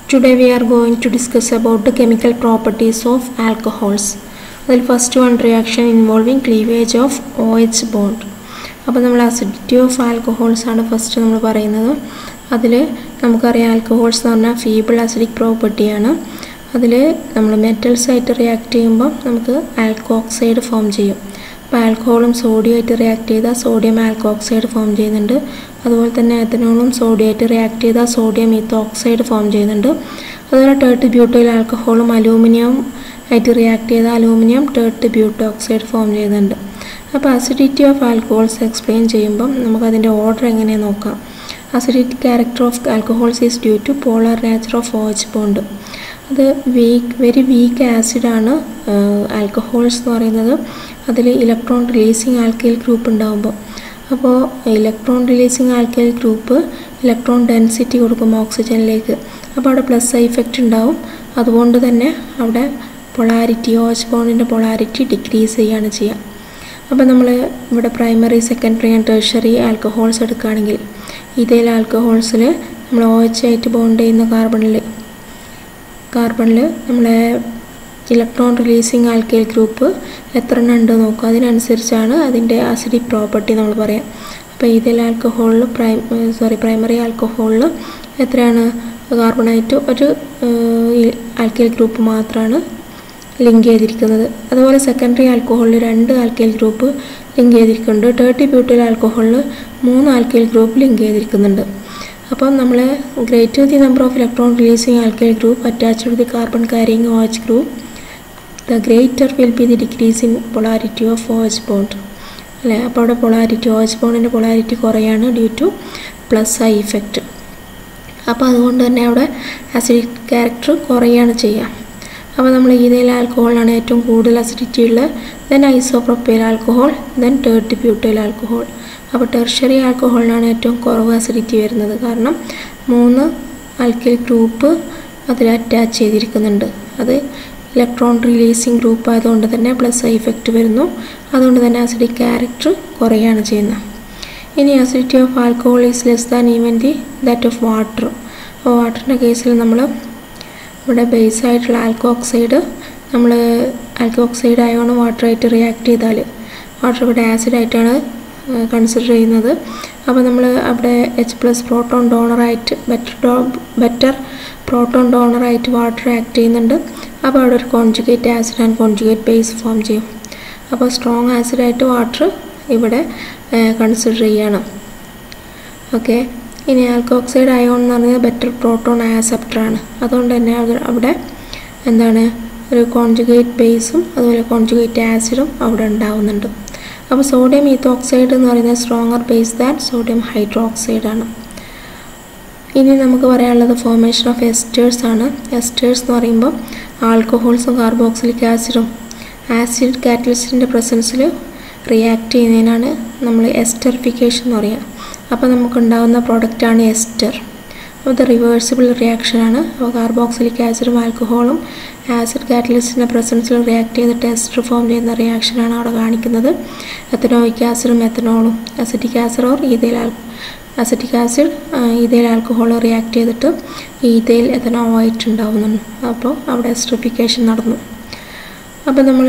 Today we are going to discuss about the chemical properties of alcohols. അതിൽ first one reaction involving cleavage of O H bond അപ്പോൾ നമ്മൾ acidity of alcohols ആണ് first നമ്മൾ പറയുന്നത് അതിൽ നമുക്കറിയാം alcohols എന്ന് പറഞ്ഞാൽ ഫീബിൾ അസിഡിക് പ്രോപ്പർട്ടിയാണ് അതിൽ നമ്മൾ മെറ്റൽസ് ആയിട്ട് റിയാക്ട് ചെയ്യുമ്പോൾ നമുക്ക് ആൽക്കോക്സൈഡ് ഫോം ചെയ്യും അപ്പോൾ ആൽക്കഹോളും സോഡിയമായിട്ട് റിയാക്ട് ചെയ്താൽ സോഡിയം ആൽക്കോക്സൈഡ് ഫോം ചെയ്യുന്നുണ്ട് അതുപോലെ തന്നെ എത്തനോളും സോഡിയമായിട്ട് റിയാക്ട് ചെയ്താൽ സോഡിയം ഈത്തോക്സൈഡ് ഫോം ചെയ്യുന്നുണ്ട് അതുപോലെ ടേർട്ട് ബ്യൂട്ടോയിൽ ആൽക്കഹോളും അലൂമിനിയം ആയിട്ട് റിയാക്ട് ചെയ്താൽ aluminium tert butoxide form ചെയ്യുന്നുണ്ട് അപ്പോൾ അസിഡിറ്റി ഓഫ് ആൽക്കഹോൾസ് എക്സ്പ്ലെയിൻ ചെയ്യുമ്പം നമുക്കതിൻ്റെ ഓർഡർ എങ്ങനെ നോക്കാം acidity character of alcohols is due to polar nature of OH bond അത് വീക്ക് വെരി വീക്ക് ആസിഡാണ് ആൽക്കഹോൾസ് എന്ന് പറയുന്നത് അതിൽ ഇലക്ട്രോൺ റിലീസിങ് ആൽക്കൈൽ ഗ്രൂപ്പ് ഉണ്ടാകുമ്പോൾ അപ്പോൾ electron releasing alkyl group electron density കൊടുക്കും ഓക്സിജനിലേക്ക് അപ്പോൾ അവിടെ പ്ലസ് ഇഫക്റ്റ് ഉണ്ടാവും അതുകൊണ്ട് തന്നെ അവിടെ പൊളാരിറ്റി ഓച്ച് ബോണ്ടിൻ്റെ പൊളാരിറ്റി ഡിക്രീസ് ചെയ്യുകയാണ് ചെയ്യുക അപ്പോൾ നമ്മൾ ഇവിടെ primary secondary and tertiary alcohols എടുക്കുകയാണെങ്കിൽ ഇതേൽ ആൽക്കഹോൾസിൽ നമ്മൾ ഒ എച്ച് ആയിട്ട് ബോണ്ട് ചെയ്യുന്ന കാർബണിൽ കാർബണിൽ നമ്മളെ ഇലക്ട്രോൺ റിലീസിങ് ആൽക്കൈൽ ഗ്രൂപ്പ് എത്ര എണ്ണം ഉണ്ട് നോക്കുക അതിനനുസരിച്ചാണ് അതിൻ്റെ അസിഡിക് പ്രോപ്പർട്ടി നമ്മൾ പറയാം അപ്പോൾ ഇതിൽ ആൽക്കഹോളിൽ പ്രൈ സോറി പ്രൈമറി ആൽക്കഹോളിൽ എത്രയാണ് കാർബണായിട്ട് ഒരു ആൽക്കൈൽ ഗ്രൂപ്പ് മാത്രമാണ് ലിങ്ക് ചെയ്തിരിക്കുന്നത് അതുപോലെ സെക്കൻഡറി ആൽക്കഹോളിൽ രണ്ട് ആൽക്കൈൽ ഗ്രൂപ്പ് ലിങ്ക് ചെയ്തിരിക്കുന്നുണ്ട് തേർട്ടി ബ്യൂട്ടിൽ ആൽക്കഹോളിൽ മൂന്ന് ആൽക്കൈൽ ഗ്രൂപ്പ് ലിങ്ക് ചെയ്തിരിക്കുന്നുണ്ട് അപ്പം നമ്മൾ greater the number of electron releasing alkyl group attached the carbon carrying O H group the greater will be the decrease in polarity of O H bond അല്ലേ അപ്പോൾ അവിടെ polarity O H ബോണ്ടിൻ്റെ polarity കുറയാണ് due to plus I effect അപ്പോൾ അതുകൊണ്ട് തന്നെ അവിടെ acidic character കുറയാണ് ചെയ്യുക അപ്പോൾ നമ്മൾ ഈതയിൽ ആൽക്കഹോളാണ് ഏറ്റവും കൂടുതൽ അസിഡിറ്റി ഉള്ളത് then isopropyl alcohol then tertiary butyl alcohol അപ്പോൾ ടെർഷറി ആൽക്കഹോളിനാണ് ഏറ്റവും കുറവ് അസിഡിറ്റി വരുന്നത് കാരണം മൂന്ന് ആൽക്കൈൽ ഗ്രൂപ്പ് അതിൽ അറ്റാച്ച് ചെയ്തിരിക്കുന്നുണ്ട് അത് ഇലക്ട്രോൺ റിലീസിങ് ഗ്രൂപ്പ് ആയതുകൊണ്ട് തന്നെ പ്ലസ് ഇഫക്റ്റ് വരുന്നു അതുകൊണ്ട് തന്നെ അസിഡിക് ക്യാരക്ടർ കുറയാണ് ചെയ്യുന്നത് ഇനി acidity of alcohol is less than even the that of water അപ്പോൾ വാട്ടറിൻ്റെ കേസിൽ നമ്മൾ ഇവിടെ ബേസ് ആയിട്ടുള്ള ആൽക്കോക്സൈഡ് നമ്മൾ ആൽക്കോക്സൈഡ് ആയോണ്ട് വാട്ടറായിട്ട് റിയാക്ട് ചെയ്താൽ വാട്ടർ ഇവിടെ ആസിഡായിട്ടാണ് കൺസിഡർ ചെയ്യുന്നത് അപ്പോൾ നമ്മൾ അവിടെ എച്ച് പ്ലസ് പ്രോട്ടോൺ ഡോണറായിട്ട് ബെറ്റർ ഡോ ബെറ്റർ പ്രോട്ടോൺ ഡോണറായിട്ട് വാട്ടർ ആക്ട് ചെയ്യുന്നുണ്ട് അപ്പോൾ അവിടെ ഒരു conjugate acid and conjugate base form ചെയ്യും അപ്പോൾ സ്ട്രോങ് ആസിഡായിട്ട് വാട്ടർ ഇവിടെ കൺസിഡർ ചെയ്യണം ഓക്കെ ഇനി ആൽക്കോക്സൈഡ് അയോൺ എന്ന് പറഞ്ഞാൽ ബെറ്റർ പ്രോട്ടോൺ ആസെപ്റ്ററാണ് അതുകൊണ്ട് തന്നെ അവിടെ എന്താണ് ഒരു കോൺജുഗേറ്റ് ബേസും അതുപോലെ കോൺജുഗേറ്റ് ആസിഡും അവിടെ ഉണ്ടാവുന്നുണ്ട് അപ്പോൾ സോഡിയം ഈത്തോക്സൈഡ് എന്ന് പറയുന്നത് stronger base than sodium hydroxide ആണ് ഇനി നമുക്ക് പറയാനുള്ളത് ഫോർമേഷൻ ഓഫ് എസ്റ്റേഴ്സ് ആണ് എസ്റ്റേഴ്സ് എന്ന് പറയുമ്പോൾ ആൽക്കഹോൾസും കാർബോക്സിലിക് ആസിഡും ആസിഡ് കാറ്റലിസ്റ്റിൻ്റെ പ്രസൻസിൽ റിയാക്ട് ചെയ്യുന്നതിനാണ് നമ്മൾ എസ്റ്ററിഫിക്കേഷൻ എന്ന് പറയുക അപ്പോൾ നമുക്കുണ്ടാകുന്ന പ്രോഡക്റ്റാണ് എസ്റ്റർ അപ്പോൾ ഇത് റിവേഴ്സിബിൾ റിയാക്ഷനാണ് അപ്പോൾ കാർബോക്സിലിക് ആസിഡും ആൽക്കഹോളും ആസിഡ് കാറ്റലിസ്റ്റിൻ്റെ പ്രസൻസിൽ റിയാക്ട് ചെയ്തിട്ട് എസ്റ്റർ ഫോം ചെയ്യുന്ന റിയാക്ഷനാണ് അവിടെ കാണിക്കുന്നത് എത്തനോയിക് ആസിഡും എത്തനോളും അസിറ്റിക് ആസിഡ് ഓർ ഈതയിൽ ആൽ acetic acid ethyl alcohol react ചെയ്തിട്ട് ഈതയിൽ എത്തനോ ആയിട്ട് ഉണ്ടാവുന്നുണ്ട് അപ്പോൾ അവിടെ എസ്ട്രിഫിക്കേഷൻ നടന്നു അപ്പോൾ നമ്മൾ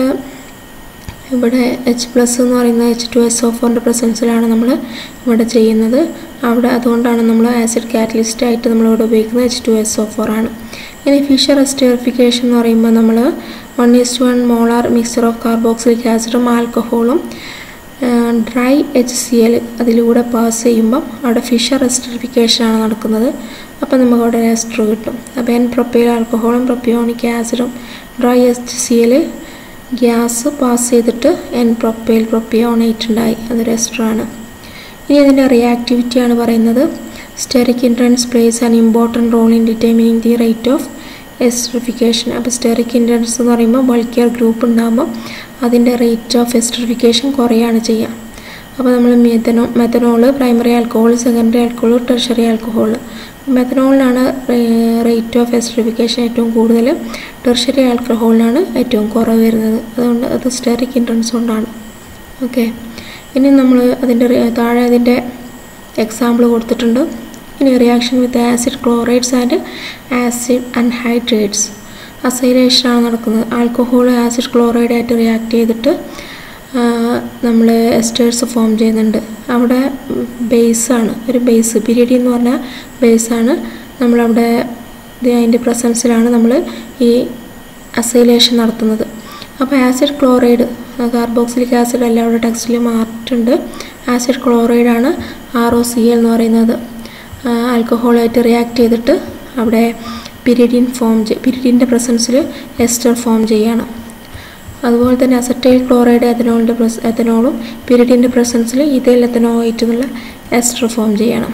ഇവിടെ എച്ച് പ്ലസ് എന്ന് പറയുന്നത് എച്ച് ടു എസ് ഒ ഫോറിൻ്റെ പ്രസൻസിലാണ് നമ്മൾ ഇവിടെ ചെയ്യുന്നത് അവിടെ അതുകൊണ്ടാണ് നമ്മൾ ആസിഡ് കാറ്റലിസ്റ്റ് ആയിട്ട് നമ്മളിവിടെ ഉപയോഗിക്കുന്നത് H two S O four ആണ് ഇനി ഫിഷർ എസ്റ്ററിഫിക്കേഷൻ എന്ന് പറയുമ്പോൾ നമ്മൾ one is to one molar mixture of carboxylic ആസിഡും ആൽക്കഹോളും ഡ്രൈ എച്ച് സി എൽ അതിലൂടെ പാസ് ചെയ്യുമ്പം അവിടെ ഫിഷർ എസ്റ്ററിഫിക്കേഷനാണ് നടക്കുന്നത് അപ്പോൾ നമുക്ക് അവിടെ എസ്റ്റർ കിട്ടും അപ്പോൾ എൻ പ്രൊപ്പൈൽ ആൽക്കഹോളും പ്രൊപ്പിയോണിക് ആസിഡും dry H C L gas pass ചെയ്തിട്ട് എൻ പ്രൊപ്പൈൽ പ്രൊപ്പിയോണേറ്റ് ഉണ്ടായി അതൊരു എസ്റ്ററാണ് ഇനി അതിൻ്റെ റിയാക്ടിവിറ്റിയാണ് പറയുന്നത് steric hindrance plays an important role in determining the rate of esterification അപ്പോൾ സ്റ്റെറിക് ഇൻട്രൻസ് എന്ന് പറയുമ്പോൾ ബൾക്കിയർ ഗ്രൂപ്പ് ഉണ്ടാകുമ്പോൾ അതിൻ്റെ റേറ്റ് ഓഫ് എസ്ട്രിഫിക്കേഷൻ കുറയാണ് ചെയ്യുക അപ്പോൾ നമ്മൾ മെത്തനോ methanol primary alcohol secondary alcohol tertiary alcohol മെത്തനോളിനാണ് റേറ്റ് ഓഫ് എസ്ട്രിഫിക്കേഷൻ ഏറ്റവും കൂടുതൽ ടെർഷറി ആൽക്കഹോളിനാണ് ഏറ്റവും കുറവ് വരുന്നത് അതുകൊണ്ട് അത് സ്റ്റെറിക് ഇൻട്രൻസ് കൊണ്ടാണ് ഓക്കെ ഇനി നമ്മൾ അതിൻ്റെ താഴെ അതിൻ്റെ എക്സാമ്പിൾ കൊടുത്തിട്ടുണ്ട് ഇനി reaction with acid chlorides and acid anhydrides അസൈലേഷനാണ് നടക്കുന്നത് ആൽക്കഹോൾ ആസിഡ് ക്ലോറൈഡ് ആയിട്ട് റിയാക്ട് ചെയ്തിട്ട് നമ്മൾ എസ്റ്റേഴ്സ് ഫോം ചെയ്യുന്നുണ്ട് അവിടെ ബേസാണ് ഒരു ബേസ് പിരീഡി എന്ന് പറഞ്ഞാൽ ബേസാണ് നമ്മളവിടെ അതിൻ്റെ പ്രസൻസിലാണ് നമ്മൾ ഈ അസൈലേഷൻ നടത്തുന്നത് അപ്പോൾ ആസിഡ് ക്ലോറൈഡ് കാർബോക്സിലിക് ആസിഡ് എല്ലാം അവിടെ ടെക്സ്റ്റിൽ മാറിയിട്ടുണ്ട് ആസിഡ് ക്ലോറൈഡാണ് ആർ ഒ സി എൽ എന്ന് പറയുന്നത് ആൽക്കഹോളായിട്ട് റിയാക്ട് ചെയ്തിട്ട് അവിടെ പിരിഡിൻ ഫോം പിരിഡിൻ്റെ പ്രസൻസിൽ എസ്റ്റർ ഫോം ചെയ്യണം അതുപോലെ തന്നെ അസറ്റൈൽ ക്ലോറൈഡ് എഥനോളിൻ്റെ പ്രസ് എഥനോളും പിരിഡിൻ്റെ പ്രസൻസിൽ ഇതേൽ എത്തനോയിട്ട് എന്നുള്ള എസ്റ്റർ ഫോം ചെയ്യണം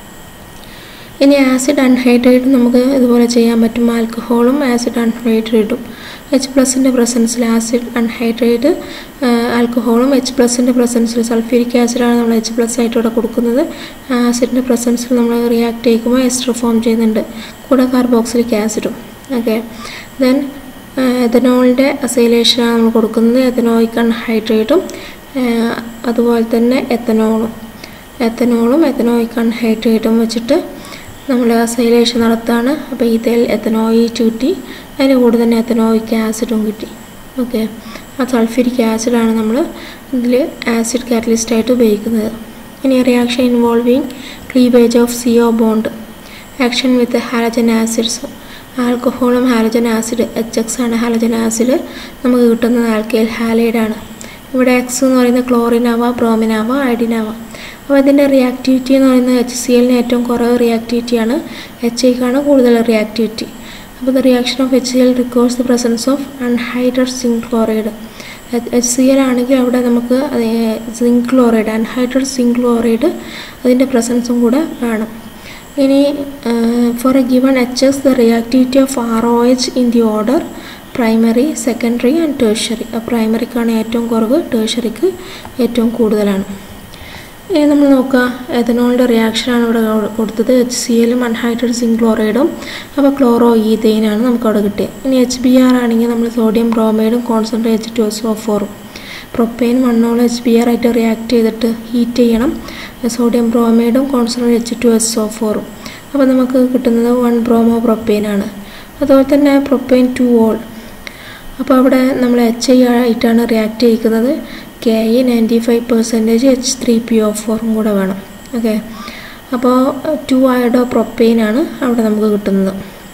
ഇനി ആസിഡ് അൺഹൈഡ്രേറ്റ് നമുക്ക് ഇതുപോലെ ചെയ്യാൻ പറ്റും ആൽക്കഹോളും ആസിഡ് അൺഹൈഡ്രേറ്റും എച്ച് പ്ലസിൻ്റെ പ്രസൻസിൽ ആസിഡ് അൺഹൈഡ്രേറ്റ് ആൽക്കഹോളും എച്ച് പ്ലസിൻ്റെ പ്രസൻസിൽ സൾഫ്യൂരിക് ആസിഡാണ് നമ്മൾ എച്ച് പ്ലസ് ആയിട്ട് ഇവിടെ കൊടുക്കുന്നത് ആസിഡിൻ്റെ പ്രസൻസിൽ നമ്മൾ റിയാക്ട് ചെയ്യുമ്പോൾ എസ്റ്റർ ഫോം ചെയ്യുന്നുണ്ട് കൂടെ കാർബോക്സിലിക് ആസിഡും ഓക്കെ ദെൻ എഥനോളിൻ്റെ അസൈലേഷനാണ് നമ്മൾ കൊടുക്കുന്നത് എഥനോയിക് അൺഹൈഡ്രേറ്റും അതുപോലെ തന്നെ എത്തനോളും എത്തനോളും എത്തനോയിക് അൺഹൈഡ്രേറ്റും വെച്ചിട്ട് നമ്മൾ അസൈലേഷൻ നടത്താണ് അപ്പോൾ ഇതിൽ എത്തനോയിറ്റ് കിട്ടി അതിന് കൂടെ തന്നെ എത്തനോയിക് ആസിഡും കിട്ടി ഓക്കെ ആ സൾഫ്യൂരിക് ആസിഡാണ് നമ്മൾ ഇതിൽ ആസിഡ് കാറ്റലിസ്റ്റ് ആയിട്ട് ഉപയോഗിക്കുന്നത് ഇനി reaction involving cleavage of CO bond action with halogen acids ആൽക്കഹോളും ഹാലജൻ ആസിഡ് എച്ച് എക്സ് ആണ് ഹാലജൻ ആസിഡ് നമുക്ക് കിട്ടുന്നത് ആൽക്കൈൽ ഹാലൈഡാണ് ഇവിടെ എക്സ് എന്ന് പറയുന്നത് ക്ലോറിൻ ആവാം ബ്രോമിൻ ആവാം അയഡിൻ ആവാം അപ്പോൾ ഇതിൻ്റെ റിയാക്ടിവിറ്റി എന്ന് പറയുന്നത് എച്ച് സി എല്ലിന് ഏറ്റവും കുറവ് റിയാക്ടിവിറ്റിയാണ് എച്ച് ഐക്കാണ് കൂടുതൽ റിയാക്ടിവിറ്റി അപ്പോൾ the reaction of H C L requires the presence of anhydrous zinc chloride H C L ആണെങ്കിൽ അവിടെ നമുക്ക് zinc chloride anhydrous zinc chloride അതിൻ്റെ പ്രസൻസും കൂടെ വേണം ഇനി for a given H S the reactivity of R O H in the order primary secondary and tertiary പ്രൈമറിക്കാണ് ഏറ്റവും കുറവ് ടേഴ്ഷറിക്ക് ഏറ്റവും കൂടുതലാണ് ഇനി നമ്മൾ നോക്കുക എഥനോളിൻ്റെ റിയാക്ഷനാണ് ഇവിടെ കൊടുത്തത് എച്ച് സി എല്ലും അൺഹൈഡ്രഡ് സിങ്ക് ക്ലോറൈഡും അപ്പോൾ ക്ലോറോ ഈതെയിനാണ് നമുക്ക് അവിടെ കിട്ടിയത് ഇനി എച്ച് ബി ആർ ആണെങ്കിൽ നമ്മൾ സോഡിയം ബ്രോമൈഡും concentrate H two S O ഫോറും പ്രൊപ്പെയിൻ വണ്ണോളം എച്ച് ബി ആർ ആയിട്ട് റിയാക്ട് ചെയ്തിട്ട് ഹീറ്റ് ചെയ്യണം സോഡിയം ബ്രോമൈഡും concentrate H two S O ഫോറും അപ്പോൾ നമുക്ക് കിട്ടുന്നത് വൺ ബ്രോമോ പ്രൊപ്പെയിനാണ് അതുപോലെ തന്നെ പ്രൊപ്പെയിൻ ടു ഓൾ അപ്പോൾ അവിടെ നമ്മൾ എച്ച് ഐ ആയിട്ടാണ് റിയാക്ട് ചെയ്യിക്കുന്നത് K I ninety five percentage H three P O ഫോറും കൂടെ വേണം ഓക്കെ അപ്പോൾ ടു അയഡോ പ്രൊപ്പെയിനാണ് അവിടെ നമുക്ക് കിട്ടുന്നത്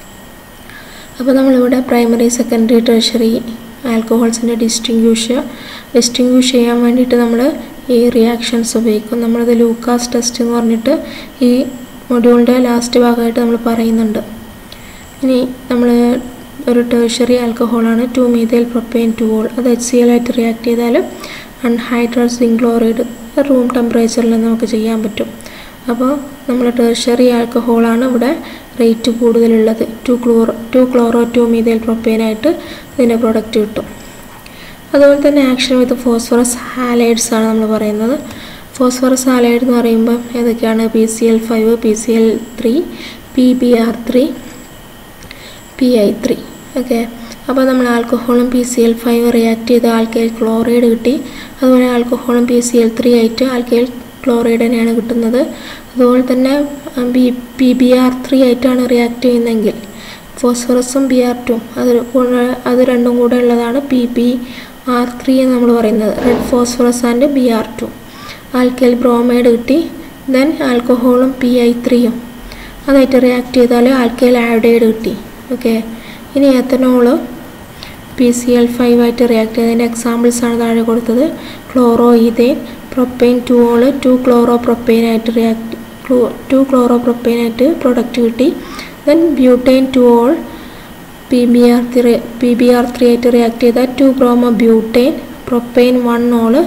അപ്പോൾ നമ്മളിവിടെ പ്രൈമറി സെക്കൻഡറി ടെർഷറി ആൽക്കഹോൾസിൻ്റെ ഡിസ്റ്റിങ്ക്യൂഷ് ഡിസ്റ്റിങ്ക്യൂഷ് ചെയ്യാൻ വേണ്ടിയിട്ട് നമ്മൾ ഈ റിയാക്ഷൻസ് ഉപയോഗിക്കും നമ്മളത് ലൂക്കാസ് ടെസ്റ്റ് എന്ന് പറഞ്ഞിട്ട് ഈ മൊഡ്യൂളിൻ്റെ ലാസ്റ്റ് ഭാഗമായിട്ട് നമ്മൾ പറയുന്നുണ്ട് ഇനി നമ്മൾ ഒരു ടേഴ്ഷറി ആൽക്കഹോളാണ് two methyl propane two ol അത് എച്ച് സി എൽ ആയിട്ട് റിയാക്ട് ചെയ്താൽ അൺഹൈഡ്രഡ് സിങ്ക് ക്ലോറൈഡ് റൂം ടെമ്പറേച്ചറിൽ നമുക്ക് ചെയ്യാൻ പറ്റും അപ്പോൾ നമ്മൾ ടേഴ്ഷറി ആൽക്കഹോളാണ് ഇവിടെ റേറ്റ് കൂടുതലുള്ളത് two chloro two chloro two methyl പ്രൊപ്പെയിനായിട്ട് ഇതിൻ്റെ പ്രൊഡക്റ്റ് കിട്ടും അതുപോലെ തന്നെ ആക്ഷൻ വിത്ത് ഫോസ്ഫറസ് ഹാലൈഡ്സ് ആണ് നമ്മൾ പറയുന്നത് ഫോസ്ഫറസ് ഹാലൈഡ് എന്ന് പറയുമ്പോൾ ഏതൊക്കെയാണ് P C L five P C L three P B R three P I three okay അപ്പോൾ നമ്മൾ ആൽക്കഹോളും P C L five react ചെയ്ത് ആൽക്കൈൽ ക്ലോറൈഡ് കിട്ടി അതുപോലെ ആൽക്കഹോളും പി സി എൽ ത്രീ ആയിട്ട് ആൽക്കൈൽ ക്ലോറൈഡ് തന്നെയാണ് കിട്ടുന്നത് അതുപോലെ തന്നെ B P B R three ആയിട്ടാണ് റിയാക്ട് ചെയ്യുന്നതെങ്കിൽ ഫോസ്ഫറസും ബി ആർ ടും അത് അത് രണ്ടും കൂടെ ഉള്ളതാണ് പി ബി ആർ ത്രീ എന്ന് നമ്മൾ പറയുന്നത് red phosphorus and B R two alkyl bromide കിട്ടി ദെൻ ആൽക്കഹോളും പി ഐ ത്രീയും അതായിട്ട് റിയാക്ട് ചെയ്താൽ ആൽക്കൈൽ ആഡൈഡ് കിട്ടി ഓക്കെ ഇനി ethanol P C L five ആയിട്ട് റിയാക്ട് ചെയ്തതിൻ്റെ എക്സാമ്പിൾസ് ആണ് താഴെ കൊടുത്തത് chloro ethane propane two ol two chloro പ്രൊപ്പെയിനായിട്ട് റിയാക്ട് ടു ക്ലോറോ പ്രൊപ്പെയിനായിട്ട് പ്രൊഡക്റ്റ് കിട്ടി then butane two ol P B R three P B R three ആയിട്ട് റിയാക്ട് ചെയ്താൽ two bromo butyne propane one ol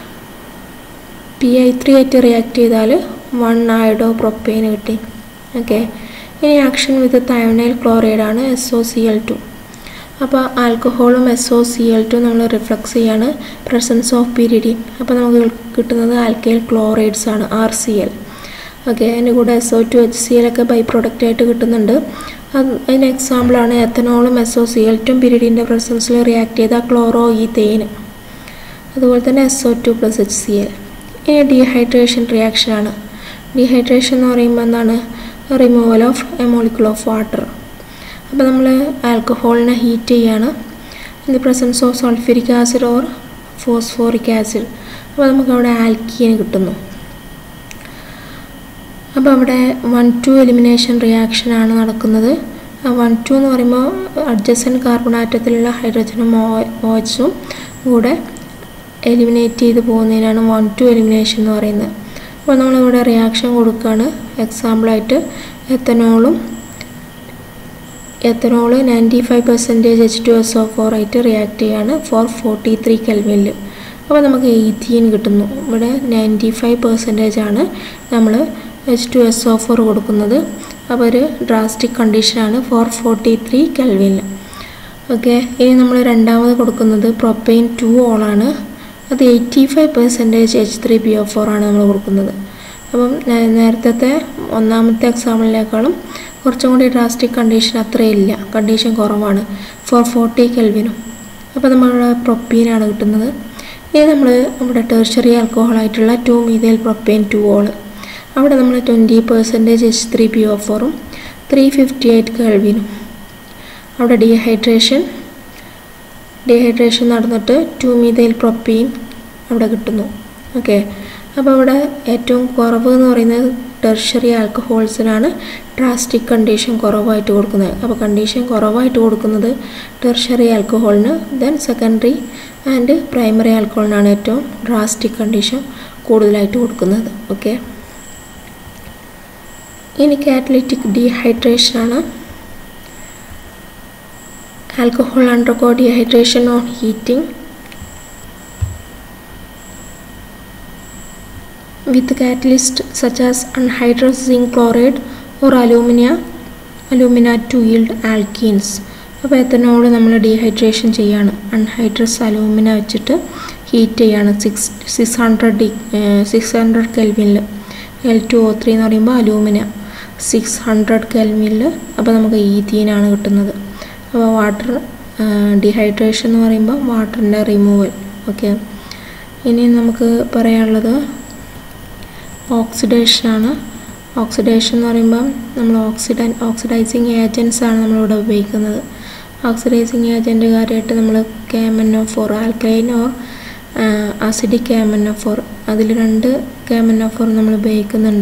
P I three ആയിട്ട് react ചെയ്താൽ one iodo propane കിട്ടി okay ഇനി action with thionyl chloride ആണ് S O C L two അപ്പോൾ ആൽക്കഹോളും S O C L two നമ്മൾ റിഫ്ലക്സ് ചെയ്യാണ് പ്രസൻസ് ഓഫ് പിരിഡിൻ അപ്പോൾ നമുക്ക് കിട്ടുന്നത് ആൽക്കൈൽ ക്ലോറൈഡ്സ് ആണ് ആർ സി എൽ ഓക്കെ അതിൻ്റെ കൂടെ S O two H C L ഒക്കെ ബൈ പ്രൊഡക്റ്റ് ആയിട്ട് കിട്ടുന്നുണ്ട് അത് അതിന് എക്സാമ്പിളാണ് എത്തനോളും എസ് ഒ സി എൽ ടും പിരിഡിൻ്റെ പ്രസൻസിൽ റിയാക്ട് ചെയ്ത ക്ലോറോ ഈ തേന് അതുപോലെ തന്നെ S O two plus H C L ഇനി ഡീഹൈഡ്രേഷൻ റിയാക്ഷനാണ് ഡീഹൈഡ്രേഷൻ എന്ന് പറയുമ്പോൾ എന്താണ് removal of a molecule of water അപ്പോൾ നമ്മൾ ആൽക്കഹോളിനെ ഹീറ്റ് ചെയ്യാണ് in the presence of sulphuric acid or phosphoric acid അപ്പോൾ നമുക്ക് അവിടെ ആൽക്കീൻ കിട്ടുന്നു അപ്പോൾ അവിടെ വൺ ടു എലിമിനേഷൻ റിയാക്ഷൻ ആണ് നടക്കുന്നത് വൺ ടു എന്ന് പറയുമ്പോൾ അഡ്ജസൻ കാർബൺ ആറ്റത്തിലുള്ള ഹൈഡ്രജനും ഒ എച്ചും കൂടെ എലിമിനേറ്റ് ചെയ്ത് പോകുന്നതിനാണ് വൺ ടു എലിമിനേഷൻ എന്ന് പറയുന്നത് അപ്പോൾ നമ്മളിവിടെ റിയാക്ഷൻ കൊടുക്കുകയാണ് എക്സാമ്പിളായിട്ട് എത്തനോളും ethanol ninety five percentage H two S O four ആയിട്ട് റിയാക്ട് ചെയ്യാണ് ഫോർ ഫോർട്ടി ത്രീ കെൽവിനിൽ അപ്പോൾ നമുക്ക് എയ്റ്റീൻ കിട്ടുന്നു ഇവിടെ നയൻറ്റി ഫൈവ് പെർസെൻറ്റേജ് ആണ് നമ്മൾ H two S O four കൊടുക്കുന്നത് അപ്പോൾ ഒരു ഡ്രാസ്റ്റിക് കണ്ടീഷനാണ് ഫോർ ഫോർട്ടി ത്രീ കെൽവിനിൽ ഓക്കെ ഇനി നമ്മൾ രണ്ടാമത് കൊടുക്കുന്നത് പ്രൊപ്പെയിൻ ടു ഓളാണ് അത് eighty five percentage H three B O four ആണ് നമ്മൾ കൊടുക്കുന്നത് അപ്പം നേരത്തെ ഒന്നാമത്തെ എക്സാമ്പിളിനേക്കാളും കുറച്ചും കൂടി ഡ്രാസ്റ്റിക് കണ്ടീഷൻ അത്രയില്ല കണ്ടീഷൻ കുറവാണ് ഫോർ ഫോർട്ടി കെൽവിനും അപ്പോൾ നമ്മളുടെ പ്രൊപ്പീനാണ് കിട്ടുന്നത് ഇനി നമ്മൾ നമ്മുടെ ടെർഷറി ആൽക്കഹോളായിട്ടുള്ള two methyl propane two ol അവിടെ നമ്മൾ twenty percentage H three P O ഫോറും ത്രീ ഫിഫ്റ്റി എയ്റ്റ് കെൽവിനും അവിടെ ഡീഹൈഡ്രേഷൻ ഡീഹൈഡ്രേഷൻ നടന്നിട്ട് ടു മീതയിൽ പ്രൊപ്പീൻ അവിടെ കിട്ടുന്നു ഓക്കെ അപ്പോൾ അവിടെ ഏറ്റവും കുറവ് എന്ന് പറയുന്നത് ടെർഷറി ആൽക്കഹോൾസിനാണ് ഡ്രാസ്റ്റിക് കണ്ടീഷൻ കുറവായിട്ട് കൊടുക്കുന്നത് അപ്പോൾ കണ്ടീഷൻ കുറവായിട്ട് കൊടുക്കുന്നത് ടെർഷറി ആൽക്കഹോളിന് ദെൻ സെക്കൻഡറി ആൻഡ് പ്രൈമറി ആൽക്കഹോളിനാണ് ഏറ്റവും ഡ്രാസ്റ്റിക് കണ്ടീഷൻ കൂടുതലായിട്ട് കൊടുക്കുന്നത് ഓക്കെ ഇനി കാറ്റലിറ്റിക് ഡീഹൈഡ്രേഷനാണ് alcohol undergo dehydration on heating with catalyst such as anhydrous zinc chloride or alumina alumina to yield alkenes അപ്പോൾ എത്തനോൾ നമ്മൾ ഡീഹൈഡ്രേഷൻ ചെയ്യാണ് അൺഹൈഡ്രസ് അലൂമിന വെച്ചിട്ട് ഹീറ്റ് ചെയ്യാണ് six six hundred D six hundred കെൽവിനിൽ L two O three എന്ന് പറയുമ്പോൾ alumina six hundred കെൽവിനിൽ അപ്പോൾ നമുക്ക് ഈത്തീനാണ് കിട്ടുന്നത് അപ്പോൾ വാട്ടർ ഡീഹൈഡ്രേഷൻ എന്ന് പറയുമ്പോൾ വാട്ടറിൻ്റെ റിമൂവൽ ഓക്കെ ഇനി നമുക്ക് പറയാനുള്ളത് ഓക്സിഡേഷനാണ് ഓക്സിഡേഷൻ എന്ന് പറയുമ്പം നമ്മൾ ഓക്സിഡ ഓക്സിഡൈസിങ് ഏജൻസ് ആണ് നമ്മളിവിടെ ഉപയോഗിക്കുന്നത് ഓക്സിഡൈസിങ് ഏജൻറ്റ് കാര്യമായിട്ട് നമ്മൾ കാമനോ ഫോർ ആൽക്കലൈൻ ഓർ അസിഡിക് കാമനോ ഫോർ അതിൽ രണ്ട് കാമനോ ഫോർ നമ്മൾ ഉപയോഗിക്കുന്നുണ്ട്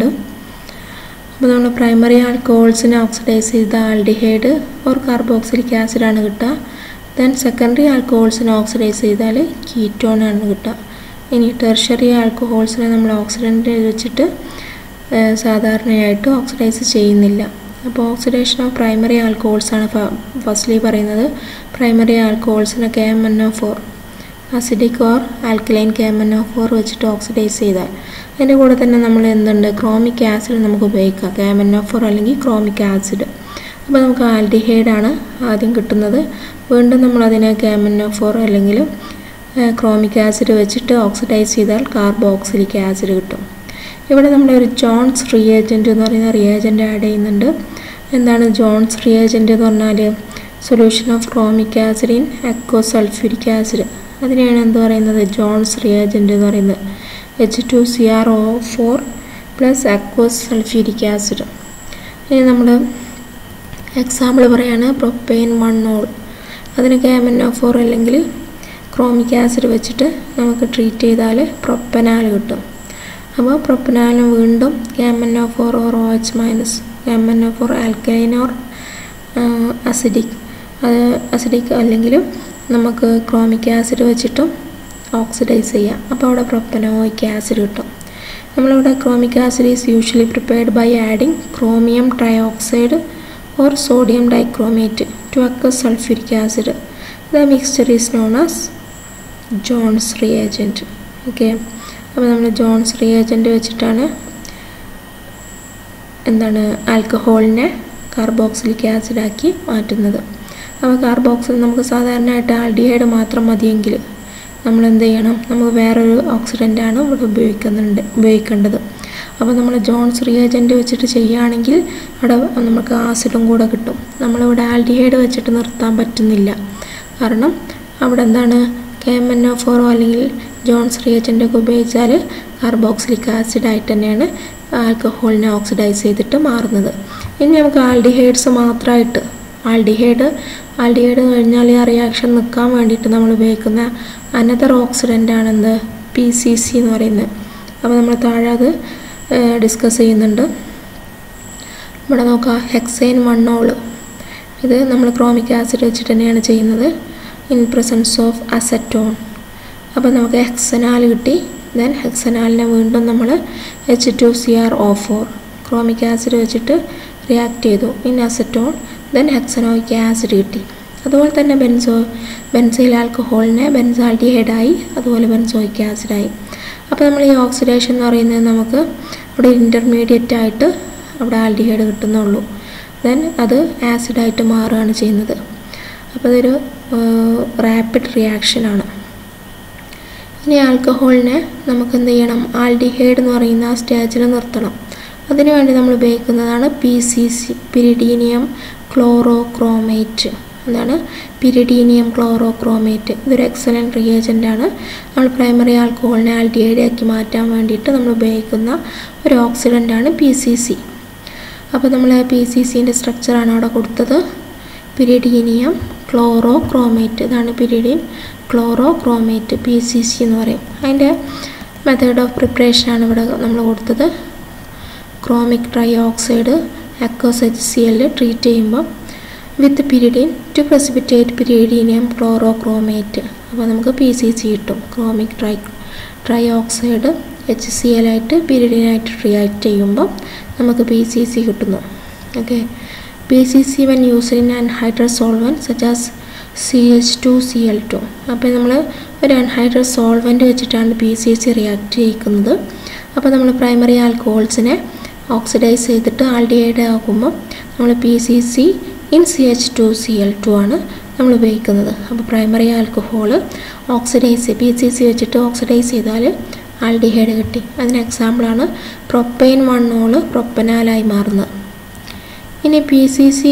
അപ്പോൾ നമ്മൾ പ്രൈമറി ആൽക്കഹോൾസിനെ ഓക്സിഡൈസ് ചെയ്ത ആൽഡിഹൈഡ് ഓർ കാർബോക്സിലിക് ആസിഡാണ് കിട്ടുക ദെൻ സെക്കൻഡറി ആൽക്കഹോൾസിനെ ഓക്സിഡൈസ് ചെയ്താൽ കീറ്റോൺ ആണ് കിട്ടുക ഇനി ടെർഷറി ആൽക്കഹോൾസിനെ നമ്മൾ ഓക്സിഡൻ്റ് വെച്ചിട്ട് സാധാരണയായിട്ട് ഓക്സിഡൈസ് ചെയ്യുന്നില്ല അപ്പോൾ ഓക്സിഡേഷൻ ഓഫ് പ്രൈമറി ആൽക്കഹോൾസ് ആണ് ഫസ്റ്റ്ലി പറയുന്നത് പ്രൈമറി ആൽക്കഹോൾസിനെ K M N O four acidic or alkaline K M N O four വെച്ചിട്ട് ഓക്സിഡൈസ് ചെയ്താൽ അതിൻ്റെ കൂടെ തന്നെ നമ്മൾ എന്തുണ്ട് ക്രോമിക് ആസിഡ് നമുക്ക് ഉപയോഗിക്കാം K M N O four അല്ലെങ്കിൽ ക്രോമിക് ആസിഡ് അപ്പോൾ നമുക്ക് ആൽഡിഹൈഡാണ് ആദ്യം കിട്ടുന്നത് വീണ്ടും നമ്മളതിനെ K M N O four അല്ലെങ്കിൽ ക്രോമിക് ആസിഡ് വെച്ചിട്ട് ഓക്സിഡൈസ് ചെയ്താൽ കാർബോക്സിലിക് ആസിഡ് കിട്ടും ഇവിടെ നമ്മുടെ ഒരു ജോൺസ് റിയേജൻറ്റ് എന്ന് പറയുന്ന റിയേജൻറ്റ് ആഡ് ചെയ്യുന്നുണ്ട് എന്താണ് ജോൺസ് റിയേജൻറ്റ് എന്ന് പറഞ്ഞാൽ solution of chromic acid in aqueous sulphuric acid അതിനെയാണ് എന്ത് പറയുന്നത് ജോൺസ് റിയേജൻറ്റ് എന്ന് പറയുന്നത് H two C R O four plus aqueous sulphuric acid ഇനി നമ്മൾ എക്സാമ്പിൾ പറയാണ് പ്രൊപ്പെയിൻ വൺ ഓൾ അതിന് കാമനോ ഫോർ അല്ലെങ്കിൽ ക്രോമിക് ആസിഡ് വെച്ചിട്ട് നമുക്ക് ട്രീറ്റ് ചെയ്താൽ പ്രൊപ്പനാൽ കിട്ടും അപ്പോൾ പ്രൊപ്പനാലും വീണ്ടും കാമനോ four or O H minus കാമനോ ഫോർ ആൽക്കൈൻ ഓർ അസിഡിക് അത് അസിഡിക് അല്ലെങ്കിലും നമുക്ക് ക്രോമിക് ആസിഡ് വെച്ചിട്ടും ഓക്സിഡൈസ് ചെയ്യാം അപ്പോൾ അവിടെ പ്രൊപ്പനോയിക് ആസിഡ് കിട്ടും നമ്മളിവിടെ chromic acid is usually prepared by adding chromium trioxide or sodium dichromate to aqueous sulphuric acid the mixture is known as Jones reagent okay അപ്പോൾ നമ്മൾ ജോൺസ് റിയേജൻറ്റ് വെച്ചിട്ടാണ് എന്താണ് ആൽക്കഹോളിനെ കാർബോക്സിലിക് ആസിഡാക്കി മാറ്റുന്നത് അപ്പോൾ കാർബോക്സിൽ നമുക്ക് സാധാരണയായിട്ട് ആൽഡിഹൈഡ് മാത്രം മതിയെങ്കിൽ നമ്മൾ എന്ത് ചെയ്യണം നമുക്ക് വേറൊരു ഓക്സിഡൻ്റാണ് ഇവിടെ ഉപയോഗിക്കുന്നുണ്ട് ഉപയോഗിക്കേണ്ടത് അപ്പോൾ നമ്മൾ ജോൺസ് റിയേജൻറ്റ് വെച്ചിട്ട് ചെയ്യുകയാണെങ്കിൽ അവിടെ നമുക്ക് ആസിഡും കൂടെ കിട്ടും നമ്മളിവിടെ ആൽഡിഹൈഡ് വെച്ചിട്ട് നിർത്താൻ പറ്റുന്നില്ല കാരണം അവിടെ എന്താണ് കെമനോ ഫോറോ അല്ലെങ്കിൽ ജോൺസ് റിയേജൻ്റ് ഒക്കെ ഉപയോഗിച്ചാൽ കാർബോക്സിലിക് ആസിഡായിട്ട് തന്നെയാണ് ആൽക്കഹോളിനെ ഓക്സിഡൈസ് ചെയ്തിട്ട് മാറുന്നത് ഇനി നമുക്ക് ആൽഡിഹൈഡ്സ് മാത്രമായിട്ട് ആൽഡിഹൈഡ് ആൽഡിഹൈഡ് കഴിഞ്ഞാൽ ആ റിയാക്ഷൻ നിൽക്കാൻ വേണ്ടിയിട്ട് നമ്മൾ ഉപയോഗിക്കുന്ന അനദർ ഓക്സിഡൻ്റ് ആണെന്ത് പി സി സി എന്ന് പറയുന്നത് അപ്പോൾ നമ്മൾ താഴെ അത് ഡിസ്കസ് ചെയ്യുന്നുണ്ട് ഇവിടെ നോക്കാം ഹെക്സൈൻ വണ്ണോള് ഇത് നമ്മൾ ക്രോമിക് ആസിഡ് വെച്ചിട്ട് തന്നെയാണ് ചെയ്യുന്നത് ഇൻ പ്രസൻസ് ഓഫ് അസറ്റോൺ അപ്പോൾ നമുക്ക് ഹെക്സനാൽ കിട്ടി ദെൻ ഹെക്സനാലിനെ വീണ്ടും നമ്മൾ H two C R O four chromic acid വെച്ചിട്ട് റിയാക്ട് ചെയ്തു in acetone then hexanoic acid കിട്ടി അതുപോലെ തന്നെ ബെൻസോ ബെൻസൈൽ ആൽക്കഹോളിനെ ബെൻസാൾഡിഹൈഡായി അതുപോലെ ബെൻസോയിക് ആസിഡായി അപ്പോൾ നമ്മൾ ഈ ഓക്സിഡേഷൻ എന്ന് പറയുന്നത് നമുക്ക് ഇവിടെ ഇൻ്റർമീഡിയറ്റ് ആയിട്ട് അവിടെ ആൽഡിഹൈഡ് കിട്ടുന്നുള്ളൂ ദെൻ അത് ആസിഡായിട്ട് മാറുകയാണ് ചെയ്യുന്നത് അപ്പോൾ അതൊരു റാപ്പിഡ് റിയാക്ഷനാണ് ഇനി ആൽക്കഹോളിനെ നമുക്ക് എന്ത് ചെയ്യണം ആൽഡിഹൈഡ് എന്ന് പറയുന്ന ആ സ്റ്റേജിൽ നിർത്തണം അതിനുവേണ്ടി നമ്മൾ ഉപയോഗിക്കുന്നതാണ് P C C pyridinium chlorochromate എന്താണ് പിരിഡീനിയം ക്ലോറോക്രോമേറ്റ് ഇതൊരു എക്സലൻറ്റ് റിയേജൻ്റാണ് നമ്മൾ പ്രൈമറി ആൽക്കഹോളിനെ ആൽഡിഹൈഡ് ആക്കി മാറ്റാൻ വേണ്ടിയിട്ട് നമ്മൾ ഉപയോഗിക്കുന്ന ഒരു ഓക്സിഡൻ്റാണ് പി സി സി അപ്പോൾ നമ്മൾ പി സി സിൻ്റെ സ്ട്രക്ചറാണ് അവിടെ കൊടുത്തത് പിരിഡീനിയം ക്ലോറോക്രോമേറ്റ് ഇതാണ് pyridine chlorochromate P C C എന്ന് പറയും അതിൻ്റെ മെത്തേഡ് ഓഫ് പ്രിപ്പറേഷനാണ് ഇവിടെ നമ്മൾ കൊടുത്തത് chromic trioxide aqueous H C L treat ചെയ്യുമ്പോൾ with pyridine to precipitate pyridinium chlorochromate അപ്പോൾ നമുക്ക് പി സി സി കിട്ടും chromic tri trioxide H C L ആയിട്ട് പിരിഡിനായിട്ട് റിയാക്ട് ചെയ്യുമ്പോൾ നമുക്ക് പി സി സി കിട്ടുന്നു okay P C C when use in anhydrous solvent such as C H two C L two അപ്പോൾ നമ്മൾ ഒരു അൺഹൈഡ്രസ് സോൾവൻ്റ് വെച്ചിട്ടാണ് പി സി സി റിയാക്ട് ചെയ്യിക്കുന്നത് അപ്പോൾ നമ്മൾ പ്രൈമറി ആൽക്കഹോൾസിനെ ഓക്സിഡൈസ് ചെയ്തിട്ട് ആൾഡിഹൈഡ് ആകുമ്പോൾ നമ്മൾ P C C in C H two C L two ആണ് നമ്മൾ ഉപയോഗിക്കുന്നത് അപ്പോൾ primary alcohol oxidise P C C വെച്ചിട്ട് ഓക്സിഡൈസ് ചെയ്താൽ ആൽഡിഹൈഡ് കിട്ടി അതിന് എക്സാമ്പിളാണ് പ്രൊപ്പൈൻ വണ്ണോള് പ്രൊപ്പനാലായി മാറുന്നത് ഇനി P C C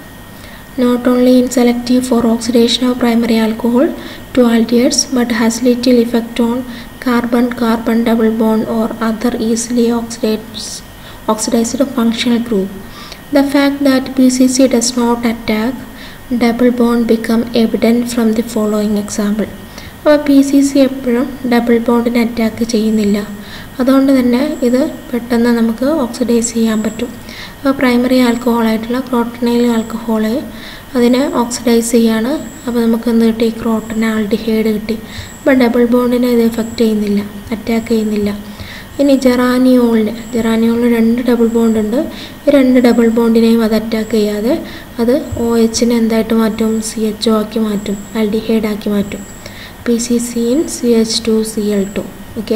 not only in selective for oxidation of primary alcohol to aldehydes but has little effect on carbon carbon double bond or other easily oxidized, oxidized functional group. The fact that PCC does not attack double bond become evident from the following example. അപ്പോൾ P C C എപ്പോഴും double ബോണ്ടിനെ attack ചെയ്യുന്നില്ല അതുകൊണ്ട് തന്നെ ഇത് പെട്ടെന്ന് നമുക്ക് oxidise ചെയ്യാൻ പറ്റും അപ്പോൾ പ്രൈമറി ആൽക്കഹോളായിട്ടുള്ള ക്രോട്ടനൈൽ ആൽക്കഹോള് അതിനെ ഓക്സിഡൈസ് ചെയ്യാണ് അപ്പോൾ നമുക്ക് എന്ത് കിട്ടി ക്രോട്ടൻ ആൾഡിഹൈഡ് കിട്ടി അപ്പോൾ ഡബിൾ ബോണ്ടിനെ ഇത് എഫക്റ്റ് ചെയ്യുന്നില്ല അറ്റാക്ക് ചെയ്യുന്നില്ല ഇനി ജെറാനിയോളിന് ജെറാനിയോളിന് രണ്ട് ഡബിൾ ബോണ്ട് ഉണ്ട് ഈ രണ്ട് ഡബിൾ ബോണ്ടിനെയും അത് അറ്റാക്ക് ചെയ്യാതെ അത് ഒ എച്ചിനെ എന്തായിട്ട് മാറ്റും സി എച്ച് ഒ ആക്കി മാറ്റും ആൽഡിഹൈഡ് ആക്കി മാറ്റും P C C in C H two C L two okay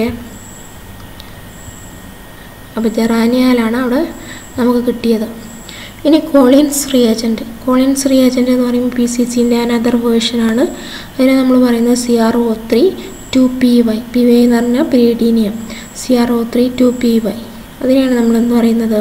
അപ്പോൾ ജെറാനിയാലാണ് അവിടെ നമുക്ക് കിട്ടിയത് ഇനി കോളിൻസ് റിയേജൻറ്റ് കോളിൻസ് റിയേജൻറ്റ് എന്ന് പറയുമ്പോൾ പി സി സിൻ്റെ അനദർ വേർഷനാണ് അതിനെ നമ്മൾ പറയുന്നത് C R O three two P Y P Y എന്ന് പറഞ്ഞാൽ pyridinium C R O three two P Y അതിനെയാണ് നമ്മൾ എന്ത് പറയുന്നത്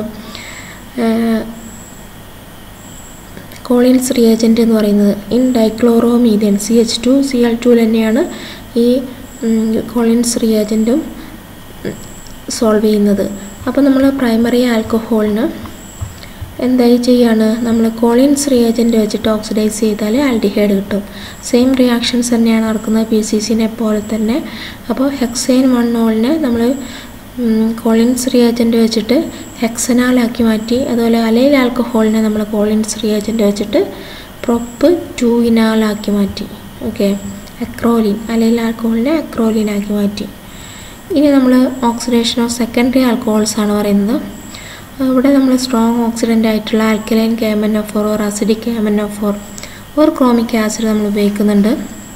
കോളിൻസ് റിയേജൻറ്റ് എന്ന് പറയുന്നത് in dichloromethane C H two C L two തന്നെയാണ് ഈ കോളിൻസ് റിയേജൻറ്റും സോൾവ് ചെയ്യുന്നത് അപ്പോൾ നമ്മൾ പ്രൈമറി ആൽക്കഹോളിന് എന്തായി ചെയ്യാണ് നമ്മൾ കോളിൻസ് റിയേജൻറ്റ് വെച്ചിട്ട് ഓക്സിഡൈസ് ചെയ്താൽ ആൽഡിഹൈഡ് കിട്ടും സെയിം റിയാക്ഷൻസ് തന്നെയാണ് നടക്കുന്നത് പി സി സിനെ പോലെ തന്നെ അപ്പോൾ ഹെക്സൈൻ വണ്ണോളിനെ നമ്മൾ കോളിൻസ് റിയേജൻറ്റ് വെച്ചിട്ട് ഹെക്സനാലാക്കി മാറ്റി അതുപോലെ അലൈൽ ആൽക്കഹോളിനെ നമ്മൾ കോളിൻസ് റിയേജൻറ്റ് വെച്ചിട്ട് പ്രൊപ്പ് ടു ഇനാലാക്കി മാറ്റി ഓക്കെ അക്രോലിൻ അലൈൽ ആൽക്കഹോളിനെ അക്രോലിനാക്കി മാറ്റി ഇനി നമ്മൾ ഓക്സിഡേഷൻ ഓഫ് സെക്കൻഡറി ആൽക്കഹോൾസ് ആണ് പറയുന്നത് ഇവിടെ നമ്മൾ സ്ട്രോങ് ഓക്സിഡൻ്റ് ആയിട്ടുള്ള ആൽക്കലൈൻ കേമനോഫോർ ഓർ അസിഡിക് കേമനോഫോർ ഓർ ക്രോമിക് ആസിഡ് നമ്മൾ ഉപയോഗിക്കുന്നുണ്ട്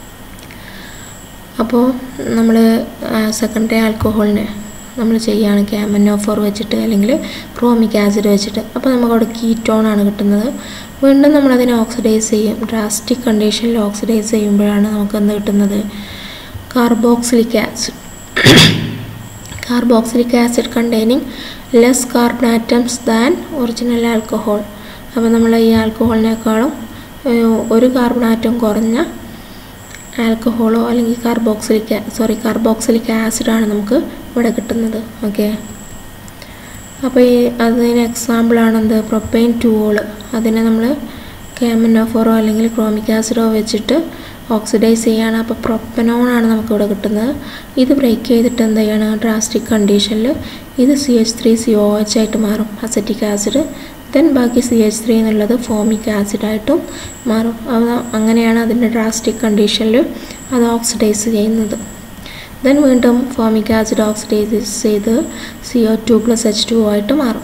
അപ്പോൾ നമ്മൾ സെക്കൻഡറി ആൽക്കഹോളിനെ നമ്മൾ ചെയ്യുകയാണ് ക്യാമനോഫോർ വെച്ചിട്ട് അല്ലെങ്കിൽ ക്രോമിക് ആസിഡ് വെച്ചിട്ട് അപ്പോൾ നമുക്ക് അവിടെ കീറ്റോൺ ആണ് കിട്ടുന്നത് വീണ്ടും നമ്മളതിനെ ഓക്സിഡൈസ് ചെയ്യും ഡ്രാസ്റ്റിക് കണ്ടീഷനിൽ ഓക്സിഡൈസ് ചെയ്യുമ്പോഴാണ് നമുക്ക് എന്ത് കിട്ടുന്നത് carboxylic acid carboxylic acid containing less carbon atoms than original alcohol അപ്പോൾ നമ്മൾ ഈ ആൽക്കഹോളിനേക്കാളും ഒരു കാർബൺ ആറ്റം കുറഞ്ഞ ആൽക്കഹോളോ അല്ലെങ്കിൽ കാർബോക്സിലിക് സോറി കാർബോക്സിലിക് ആസിഡാണ് നമുക്ക് ഇവിടെ കിട്ടുന്നത് ഓക്കെ അപ്പോൾ ഈ അതിന് എക്സാമ്പിളാണെന്ത് പ്രൊപ്പൈൻ ടൂവോൾ അതിനെ നമ്മൾ കാമനോഫോറോ അല്ലെങ്കിൽ ക്രോമിക് ആസിഡോ വെച്ചിട്ട് ഓക്സിഡൈസ് ചെയ്യാണ് അപ്പോൾ പ്രൊപ്പനോണാണ് നമുക്കിവിടെ കിട്ടുന്നത് ഇത് ബ്രേക്ക് ചെയ്തിട്ട് എന്ത് ചെയ്യാണ് ഡ്രാസ്റ്റിക് കണ്ടീഷനിൽ ഇത് C H three C O H ആയിട്ട് മാറും അസറ്റിക് ആസിഡ് ദെൻ ബാക്കി സി എച്ച് ത്രീ എന്നുള്ളത് ഫോമിക് ആസിഡായിട്ടും മാറും അത് അങ്ങനെയാണ് അതിൻ്റെ ഡ്രാസ്റ്റിക് കണ്ടീഷനിൽ അത് ഓക്സിഡൈസ് ചെയ്യുന്നത് ദെൻ വീണ്ടും ഫോമിക് ആസിഡ് ഓക്സിഡൈസ് ചെയ്ത് C O two plus H two ആയിട്ട് മാറും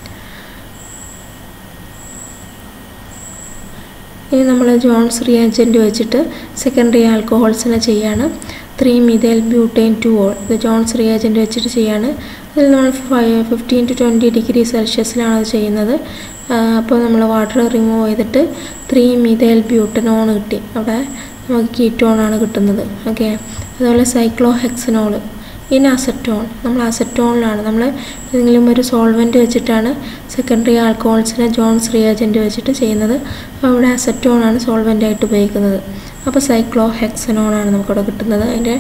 ഇനി നമ്മൾ ജോൺസ് റിയാജൻറ്റ് വെച്ചിട്ട് സെക്കൻഡറി ആൽക്കഹോൾസിനെ ചെയ്യാണ് three methyl butane two ol ഇത് ജോൺസ് റിയാജൻറ്റ് വെച്ചിട്ട് ചെയ്യാണ് അതിൽ നമ്മൾ five fifteen to twenty degree സെൽഷ്യസിലാണ് അത് ചെയ്യുന്നത് അപ്പോൾ നമ്മൾ വാട്ടർ റിമൂവ് ചെയ്തിട്ട് ത്രീ മിഥൈൽ ബ്യൂട്ടനോൺ കിട്ടി അവിടെ നമുക്ക് കീറ്റോണാണ് കിട്ടുന്നത് ഓക്കെ അതുപോലെ സൈക്ലോ ഹെക്സനോൾ ഇൻ അസറ്റോൺ നമ്മൾ അസറ്റോണിലാണ് നമ്മൾ ഏതെങ്കിലും ഒരു സോൾവെൻറ്റ് വെച്ചിട്ടാണ് സെക്കൻഡറി ആൽക്കഹോൾസിനെ ജോൺസ് റിയാജൻറ്റ് വെച്ചിട്ട് ചെയ്യുന്നത് അപ്പോൾ ഇവിടെ അസറ്റോണാണ് സോൾവെൻ്റ് ആയിട്ട് ഉപയോഗിക്കുന്നത് അപ്പോൾ സൈക്ലോ ഹെക്സനോണാണ് നമുക്കിവിടെ കിട്ടുന്നത് അതിൻ്റെ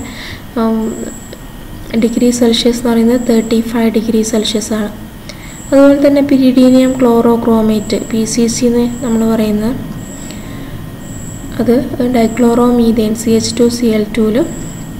ഡിഗ്രി സെൽഷ്യസ് എന്ന് പറയുന്നത് തേർട്ടി ഫൈവ് ഡിഗ്രി സെൽഷ്യസ് ആണ് അതുപോലെ തന്നെ pyridinium chlorochromate P C C എന്ന് നമ്മൾ പറയുന്നത് അത് dichloro methane C H two C L ടുവിലും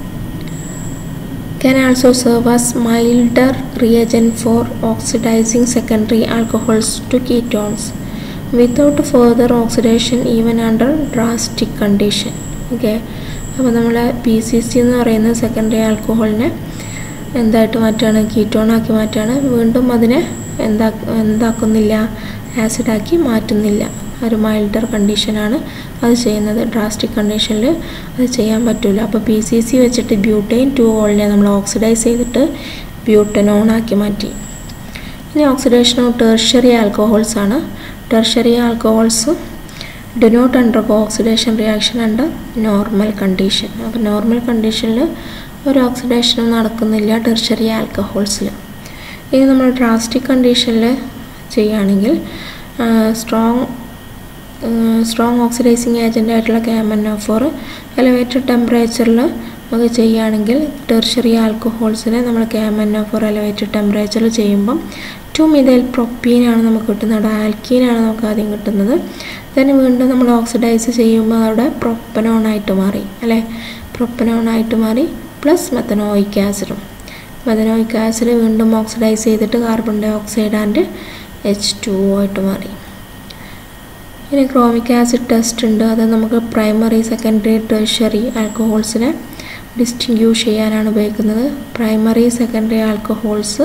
can also serve as milder reagent for oxidizing secondary alcohols to ketones without further oxidation even under drastic condition okay അപ്പോൾ നമ്മൾ P C C എന്ന് പറയുന്ന secondary ആൽക്കഹോളിനെ എന്തായിട്ട് മാറ്റാണ് കീറ്റോണാക്കി മാറ്റാണ് വീണ്ടും അതിനെ എന്താ എന്താക്കുന്നില്ല ആസിഡാക്കി മാറ്റുന്നില്ല ഒരു മൈൽഡർ കണ്ടീഷനാണ് അത് ചെയ്യുന്നത് ഡ്രാസ്റ്റിക് കണ്ടീഷനിൽ അത് ചെയ്യാൻ പറ്റില്ല അപ്പോൾ പി സി സി വെച്ചിട്ട് ബ്യൂട്ടൈൻ ടു ഓളിനെ നമ്മൾ ഓക്സിഡൈസ് ചെയ്തിട്ട് ബ്യൂട്ടനോൺ ആക്കി മാറ്റി ഇനി ഓക്സിഡേഷൻ ഓഫ് ടെർഷ്യറി ആൽക്കഹോൾസ് ആണ് tertiary alcohols do not undergo oxidation reaction under normal condition അപ്പോൾ നോർമൽ കണ്ടീഷനിൽ ഒരു ഓക്സിഡേഷനും നടക്കുന്നില്ല ടെർഷ്യറി ആൽക്കഹോൾസിൽ ഇനി നമ്മൾ ഡ്രാസ്റ്റിക് കണ്ടീഷനിൽ ചെയ്യുകയാണെങ്കിൽ സ്ട്രോങ് സ്ട്രോങ് ഓക്സിഡൈസിങ് ഏജൻ്റ് ആയിട്ടുള്ള ക്യാമനോഫോർ എലവേറ്റഡ് ടെമ്പറേച്ചറിൽ നമുക്ക് ചെയ്യുകയാണെങ്കിൽ ടെർഷറി ആൽക്കഹോൾസിനെ നമ്മൾ ക്യാമനോഫോർ എലവേറ്റഡ് ടെമ്പറേച്ചറിൽ ചെയ്യുമ്പം ടു മിതൈൽ പ്രൊപ്പീനാണ് നമുക്ക് കിട്ടുന്നത് അവിടെ ആൽക്കീനാണ് നമുക്ക് ആദ്യം കിട്ടുന്നത് then വീണ്ടും നമ്മൾ ഓക്സിഡൈസ് ചെയ്യുമ്പോൾ അവിടെ പ്രൊപ്പനോണായിട്ട് മാറി അല്ലേ പ്രൊപ്പനോണായിട്ട് മാറി പ്ലസ് മെത്തനോയിക് ആസിഡും മെത്തനോയിക് ആസിഡ് വീണ്ടും ഓക്സിഡൈസ് ചെയ്തിട്ട് carbon dioxide and H two ആയിട്ട് മാറി ഇനി ക്രോമിക് ആസിഡ് ടെസ്റ്റ് ഉണ്ട് അത് നമുക്ക് പ്രൈമറി സെക്കൻഡറി ടെർഷറി ആൽക്കഹോൾസിനെ ഡിസ്റ്റിങ്ക്യൂഷ് ചെയ്യാനാണ് ഉപയോഗിക്കുന്നത് പ്രൈമറി സെക്കൻഡറി ആൽക്കഹോൾസ്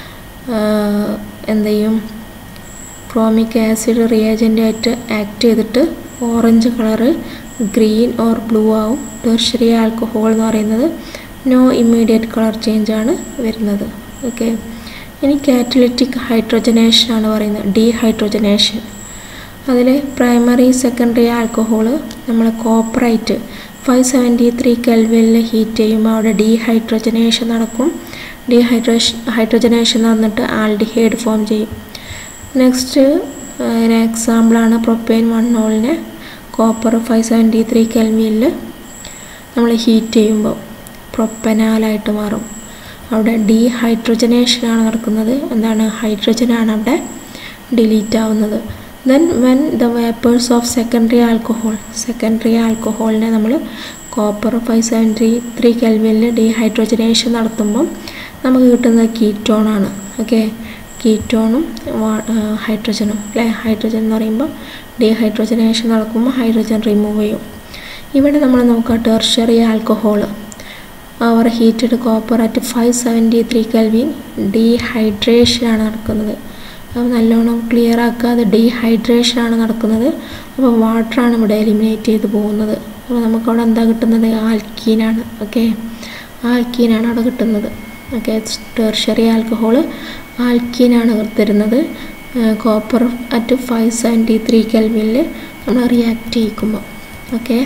എന്ത് ചെയ്യും ക്രോമിക് ആസിഡ് റിയേജൻ്റ് ആയിട്ട് ആക്ട് ചെയ്തിട്ട് orange colour green or blue ആവും ടെർഷറി ആൽക്കഹോൾ എന്ന് പറയുന്നത് നോ ഇമ്മീഡിയറ്റ് കളർ ചേഞ്ച് ആണ് വരുന്നത് ഓക്കെ ഇനി കാറ്റലിറ്റിക് ഹൈഡ്രോജനേഷൻ ആണ് പറയുന്നത് ഡീഹൈഡ്രോജനേഷൻ അതിൽ പ്രൈമറി സെക്കൻഡറി ആൽക്കഹോൾ നമ്മൾ കോപ്പറൈറ്റ് ഫൈവ് സെവൻറ്റി ത്രീ കെൽവിനിൽ ഹീറ്റ് ചെയ്യുമ്പോൾ അവിടെ ഡീഹൈഡ്രോജനേഷൻ നടക്കും ഡീഹൈഡ്രേഷൻ ഹൈഡ്രോജനേഷൻ നടന്നിട്ട് ആൽഡിഹൈഡ് ഫോം ചെയ്യും നെക്സ്റ്റ് അതിന് എക്സാമ്പിളാണ് പ്രൊപ്പൈൻ വണ്ണോളിനെ കോപ്പർ ഫൈവ് സെവൻറ്റി ത്രീ കെൽവിനിൽ നമ്മൾ ഹീറ്റ് ചെയ്യുമ്പോൾ പ്രൊപ്പനാലായിട്ട് മാറും അവിടെ ഡീഹൈഡ്രോജനേഷനാണ് നടക്കുന്നത് എന്താണ് ഹൈഡ്രജനാണ് അവിടെ ഡിലീറ്റ് ആവുന്നത് then when the vapours of secondary alcohol secondary ആൽക്കഹോളിനെ നമ്മൾ കോപ്പർ ഫൈവ് സെവൻറ്റി ത്രീ കെൽവിനിൽ ഡീഹൈഡ്രോജനേഷൻ നടത്തുമ്പം നമുക്ക് കിട്ടുന്നത് കീറ്റോണാണ് ഓക്കെ കീറ്റോണും ഹൈഡ്രജനും അല്ലേ ഹൈഡ്രജൻ എന്ന് പറയുമ്പോൾ ഡീഹൈഡ്രോജനേഷൻ നടക്കുമ്പോൾ ഹൈഡ്രജൻ റിമൂവ് ചെയ്യും ഇവിടെ നമ്മൾ നോക്കുക tertiary alcohol over heated copper at five seventy three kelvin ഡീഹൈഡ്രേഷനാണ് നടക്കുന്നത് അപ്പോൾ നല്ലോണം ക്ലിയർ ആക്കുക അത് ഡീഹൈഡ്രേഷനാണ് നടക്കുന്നത് അപ്പോൾ വാട്ടറാണ് ഇവിടെ എലിമിനേറ്റ് ചെയ്ത് പോകുന്നത് അപ്പോൾ നമുക്കവിടെ എന്താ കിട്ടുന്നത് ആൽക്കീനാണ് ഓക്കെ ആൽക്കീനാണ് അവിടെ കിട്ടുന്നത് ഓക്കെ ടെർഷറി ആൽക്കഹോൾ ആൽക്കീനാണ് തരുന്നത് copper at five seventy three കെൽവിനിൽ നമ്മൾ റിയാക്ട് ചെയ്യിക്കുമ്പോൾ okay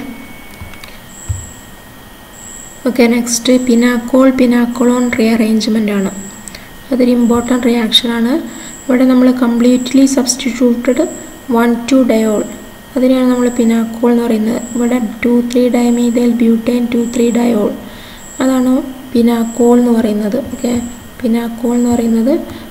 okay next pinacol pinacolone rearrangement ആണ് അതൊരു ഇമ്പോർട്ടൻറ്റ് റിയാക്ഷനാണ് ഇവിടെ നമ്മൾ completely substituted one two diol അതിനെയാണ് നമ്മൾ പിനാക്കോൾ എന്ന് പറയുന്നത് ഇവിടെ two three dimethyl butane two three diol അതാണ് പിനാക്കോൾ എന്ന് പറയുന്നത് ഓക്കെ പിനാക്കോൾ എന്ന് പറയുന്നത്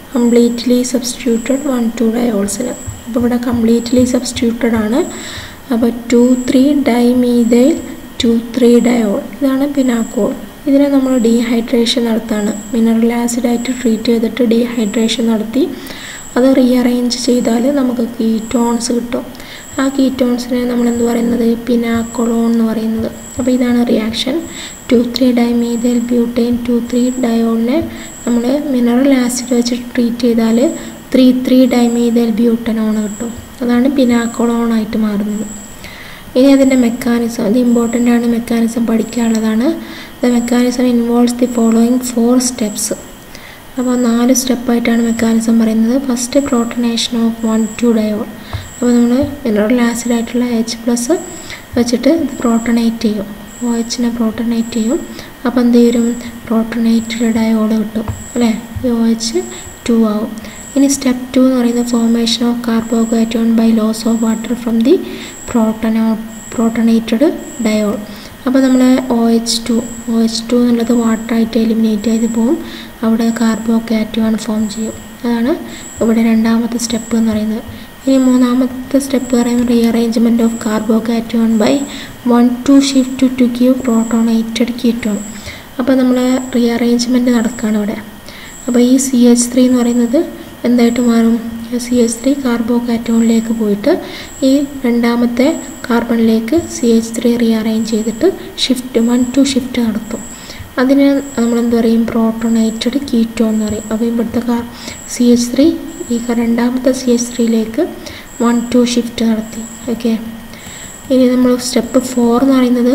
കംപ്ലീറ്റ്ലി സബ്സ്റ്റിറ്റ്യൂട്ടഡ് വൺ ടു ഡയോൾസിന് അപ്പോൾ ഇവിടെ കംപ്ലീറ്റ്ലി സബ്സ്റ്റിറ്റ്യൂട്ടഡ് ആണ് അപ്പോൾ two three dimethyl two three diol ഇതാണ് പിനാക്കോൾ ഇതിനെ നമ്മൾ ഡീഹൈഡ്രേഷൻ നടത്താണ് മിനറൽ ആസിഡായിട്ട് ട്രീറ്റ് ചെയ്തിട്ട് ഡീഹൈഡ്രേഷൻ നടത്തി അത് റീഅറേഞ്ച് ചെയ്താൽ നമുക്ക് കീറ്റോൺസ് കിട്ടും ആ കീറ്റോൺസിനെ നമ്മൾ എന്ത് പറയുന്നത് പിനാക്കൊളോൺ എന്ന് പറയുന്നത് അപ്പോൾ ഇതാണ് reaction two three dimethyl butane two three ഡയോളിനെ നമ്മൾ മിനറൽ ആസിഡ് വെച്ച് ട്രീറ്റ് ചെയ്താൽ ത്രീ ത്രീ ഡൈമീതൈൽ ബ്യൂട്ടനോൺ കിട്ടും അതാണ് പിനാക്കൊളോൺ ആയിട്ട് മാറുന്നത് ഇനി അതിൻ്റെ മെക്കാനിസം അത് ഇമ്പോർട്ടൻ്റ് ആണ് മെക്കാനിസം പഠിക്കാനുള്ളതാണ് the mechanism involves the following four steps അപ്പോൾ നാല് സ്റ്റെപ്പായിട്ടാണ് മെക്കാനിസം പറയുന്നത് first protonation of one two diol അപ്പോൾ നമ്മൾ മിനറൽ ആസിഡ് ആയിട്ടുള്ള എച്ച് പ്ലസ് വെച്ചിട്ട് ഇത് പ്രോട്ടണേറ്റ് ചെയ്യും ഒ എച്ചിനെ പ്രോട്ടണേറ്റ് ചെയ്യും അപ്പോൾ എന്ത് ചെയ്യും പ്രോട്ടണേറ്റഡ് ഡയോൾ കിട്ടും അല്ലേ ഈ ഒ എച്ച് ടു ആവും ഇനി സ്റ്റെപ്പ് ടു എന്ന് പറയുന്നത് formation of carbocation by loss of water from the പ്രോട്ടനോ പ്രോട്ടണേറ്റഡ് ഡയോൾ അപ്പോൾ നമ്മൾ O H two O H two എന്നുള്ളത് വാട്ടറായിട്ട് എലിമിനേറ്റ് ചെയ്ത് പോകും അവിടെ കാർബോഗാറ്റോൺ ഫോം ചെയ്യും അതാണ് ഇവിടെ രണ്ടാമത്തെ സ്റ്റെപ്പ് എന്ന് പറയുന്നത് ഇനി മൂന്നാമത്തെ സ്റ്റെപ്പ് പറയുന്നത് rearrangement of carbocation by one two shift to give protonated ketone അപ്പോൾ നമ്മൾ റീഅറേഞ്ച്മെൻറ്റ് നടക്കുകയാണ് ഇവിടെ അപ്പോൾ ഈ സി എച്ച് ത്രീ എന്ന് പറയുന്നത് എന്തായിട്ട് മാറും സി എച്ച് ത്രീ കാർബോകാറ്റോണിലേക്ക് പോയിട്ട് ഈ രണ്ടാമത്തെ കാർബണിലേക്ക് സി എച്ച് ത്രീ റീഅറേഞ്ച് ചെയ്തിട്ട് ഷിഫ്റ്റ് വൺ ടു ഷിഫ്റ്റ് നടത്തും അതിന് നമ്മളെന്ത് പറയും പ്രോട്ടോണേറ്റഡ് കീറ്റോൺ എന്ന് പറയും അപ്പോൾ ഇവിടുത്തെ കാർ സി എച്ച് ത്രീ ഈ രണ്ടാമത്തെ സി എച്ച് ത്രീയിലേക്ക് വൺ ടു ഷിഫ്റ്റ് നടത്തി ഓക്കെ ഇനി നമ്മൾ സ്റ്റെപ്പ് ഫോർ എന്ന് പറയുന്നത്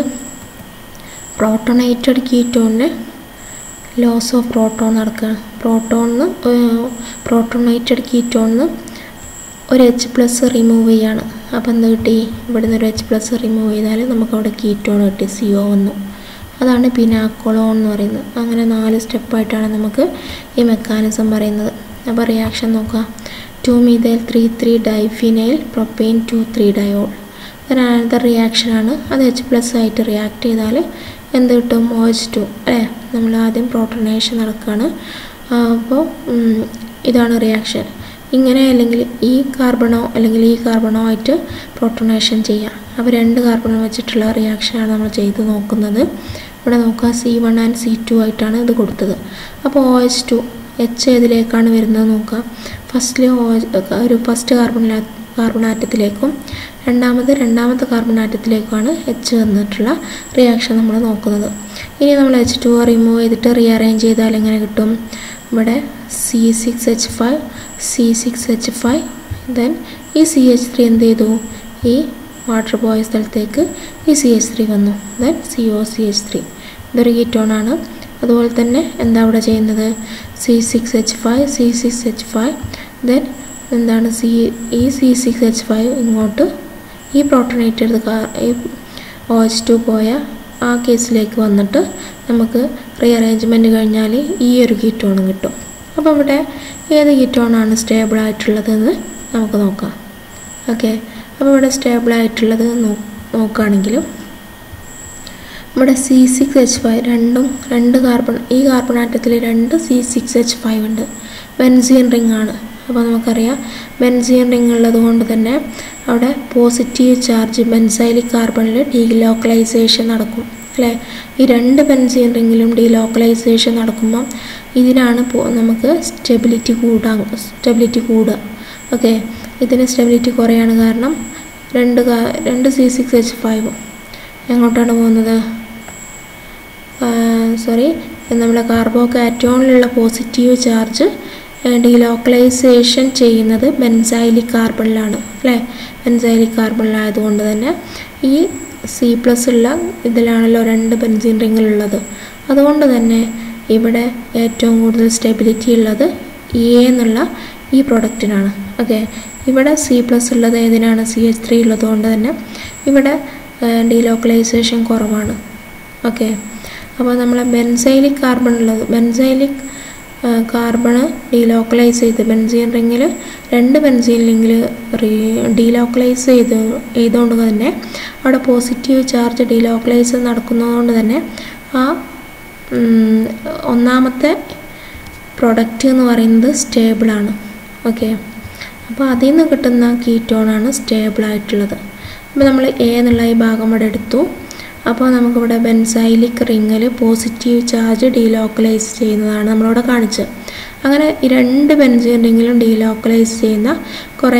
പ്രോട്ടോണേറ്റഡ് കീറ്റോണിന് ലോസ് ഓഫ് പ്രോട്ടോൺ നടക്കുകയാണ് പ്രോട്ടോണിന്ന് പ്രോട്ടോണേറ്റഡ് കീറ്റോണിന്ന് ഒരു എച്ച് പ്ലസ് റിമൂവ് ചെയ്യാണ് അപ്പോൾ എന്ത് കിട്ടി ഇവിടെ നിന്ന് ഒരു എച്ച് പ്ലസ് റിമൂവ് ചെയ്താൽ നമുക്ക് അവിടെ കീറ്റോൺ കിട്ടി സി ഒ വന്നു അതാണ് പിനാക്കോളോൺ എന്ന് പറയുന്നത് അങ്ങനെ നാല് സ്റ്റെപ്പായിട്ടാണ് നമുക്ക് ഈ മെക്കാനിസം പറയുന്നത് അപ്പോൾ റിയാക്ഷൻ നോക്കുക two methyl three three diphenyl propane two three diol another റിയാക്ഷനാണ് അത് എച്ച് പ്ലസ് ആയിട്ട് റിയാക്ട് ചെയ്താൽ എന്ത് കിട്ടും ഒ എച്ച് ടു അല്ലേ നമ്മൾ ആദ്യം പ്രോട്ടനേഷൻ നടക്കുകയാണ് അപ്പോൾ ഇതാണ് റിയാക്ഷൻ ഇങ്ങനെ അല്ലെങ്കിൽ ഈ കാർബണോ അല്ലെങ്കിൽ ഈ കാർബണോ ആയിട്ട് പ്രോട്ടനേഷൻ ചെയ്യാം അപ്പോൾ രണ്ട് കാർബൺ വെച്ചിട്ടുള്ള റിയാക്ഷനാണ് നമ്മൾ ചെയ്ത് നോക്കുന്നത് ഇവിടെ നോക്കുക C one and C two ആയിട്ടാണ് ഇത് കൊടുത്തത് അപ്പോൾ ഒ എച്ച് ടു എച്ച് ഏതിലേക്കാണ് വരുന്നത് നോക്കുക ഫസ്റ്റിൽ ഒ ഒരു ഫസ്റ്റ് കാർബണിലാ കാർബൺ ആറ്റത്തിലേക്കും രണ്ടാമത് രണ്ടാമത്തെ കാർബൺ ആറ്റത്തിലേക്കുമാണ് എച്ച് വന്നിട്ടുള്ള റിയാക്ഷൻ നമ്മൾ നോക്കുന്നത് ഇനി നമ്മൾ എച്ച് ടു റിമൂവ് ചെയ്തിട്ട് റീഅറേഞ്ച് ചെയ്താൽ എങ്ങനെ കിട്ടും ഇവിടെ C six H five C six H five then ഈ സി എച്ച് ത്രീ എന്ത് ചെയ്തു ഈ വാട്ടർ പോയ സ്ഥലത്തേക്ക് ഈ സി എച്ച് ത്രീ വന്നു then C O C H three ഇതൊരു കീറ്റോണാണ് അതുപോലെ തന്നെ എന്താ അവിടെ ചെയ്യുന്നത് C six H five C six H five then എന്താണ് സി ഈ സി സിക്സ് എച്ച് ഫൈവ് ഇങ്ങോട്ട് ഈ പ്രോട്ടോണേറ്റഡ് ഈ ഒ എച്ച് ടു പോയ ആ കേസിലേക്ക് വന്നിട്ട് നമുക്ക് റീഅറേഞ്ച്മെൻറ്റ് കഴിഞ്ഞാൽ ഈ ഒരു കീറ്റോണും കിട്ടും അപ്പോൾ ഇവിടെ ഏത് കീറ്റോണാണ് സ്റ്റേബിൾ ആയിട്ടുള്ളതെന്ന് നമുക്ക് നോക്കാം ഓക്കെ അപ്പോൾ ഇവിടെ സ്റ്റേബിൾ ആയിട്ടുള്ളത് നോക്കുകയാണെങ്കിലും ഇവിടെ സി സിക്സ് എച്ച് ഫൈവ് രണ്ടും രണ്ട് കാർബൺ ഈ കാർബൺ ആറ്റത്തിൽ രണ്ട് സി സിക്സ് എച്ച് ഫൈവ് ഉണ്ട് ബെൻസിയൻ റിംഗ് ആണ് അപ്പോൾ നമുക്കറിയാം ബെൻസിയൻ റിംഗ് ഉള്ളത് കൊണ്ട് തന്നെ അവിടെ പോസിറ്റീവ് ചാർജ് ബെൻസൈലിക് കാർബണിൽ ഡീലോക്കലൈസേഷൻ നടക്കും അല്ലേ ഈ രണ്ട് ബെൻസിയൻ റിങ്ങിലും ഡീലോക്കലൈസേഷൻ നടക്കുമ്പോൾ ഇതിനാണ് നമുക്ക് സ്റ്റെബിലിറ്റി കൂടാൻ സ്റ്റെബിലിറ്റി കൂടുക ഓക്കെ ഇതിന് സ്റ്റെബിലിറ്റി കുറയാണ് കാരണം രണ്ട് രണ്ട് സി സിക്സ് എച്ച് ഫൈവ് എങ്ങോട്ടാണ് പോകുന്നത് സോറി നമ്മളെ കാർബോകാറ്റോണിലുള്ള പോസിറ്റീവ് ചാർജ് ഡീലോക്കലൈസേഷൻ ചെയ്യുന്നത് ബെൻസൈലിക് കാർബണിലാണ് അല്ലേ ബെൻസൈലിക് കാർബണിലായതുകൊണ്ട് തന്നെ ഈ സി പ്ലസ് ഉള്ള ഇതിലാണല്ലോ രണ്ട് ബെൻസിൻ റിങ്ങിലുള്ളത് അതുകൊണ്ട് തന്നെ ഇവിടെ ഏറ്റവും കൂടുതൽ സ്റ്റെബിലിറ്റി ഉള്ളത് എ എന്നുള്ള ഈ പ്രൊഡക്റ്റിനാണ് ഓക്കെ ഇവിടെ സി പ്ലസ് ഉള്ളത് ഏതിനാണ് സി എച്ച് ത്രീ ഉള്ളത് കൊണ്ട് തന്നെ ഇവിടെ ഡീലോക്കലൈസേഷൻ കുറവാണ് ഓക്കെ അപ്പോൾ നമ്മളെ ബെൻസൈലിക് കാർബൺ ഉള്ളത് ബെൻസൈലിക് കാർബണ് ഡീലോക്കലൈസ് ചെയ്ത് ബെൻസീൻ റിങ്ങിൽ രണ്ട് ബെൻസീൻ റിങ്ങിൽ റീ ഡീലോക്കലൈസ് ചെയ്ത് ചെയ്തുകൊണ്ട് തന്നെ അവിടെ പോസിറ്റീവ് ചാർജ് ഡീലോക്കലൈസ് നടക്കുന്നതുകൊണ്ട് തന്നെ ആ ഒന്നാമത്തെ പ്രൊഡക്റ്റ് എന്ന് പറയുന്നത് സ്റ്റേബിളാണ് ഓക്കെ അപ്പോൾ അതിൽ നിന്ന് കിട്ടുന്ന കീറ്റോണാണ് സ്റ്റേബിളായിട്ടുള്ളത് അപ്പോൾ നമ്മൾ എ എന്നുള്ള ഈ ഭാഗം ഇവിടെ എടുത്തു അപ്പോൾ നമുക്കിവിടെ ബെൻസൈലിക് റിങ്ങിൽ പോസിറ്റീവ് ചാർജ് ഡീലോക്കലൈസ് ചെയ്യുന്നതാണ് നമ്മളിവിടെ കാണിച്ചത് അങ്ങനെ ഈ രണ്ട് ബെൻസിൻ റിങ്ങിലും ഡീലോക്കലൈസ് ചെയ്യുന്ന കുറേ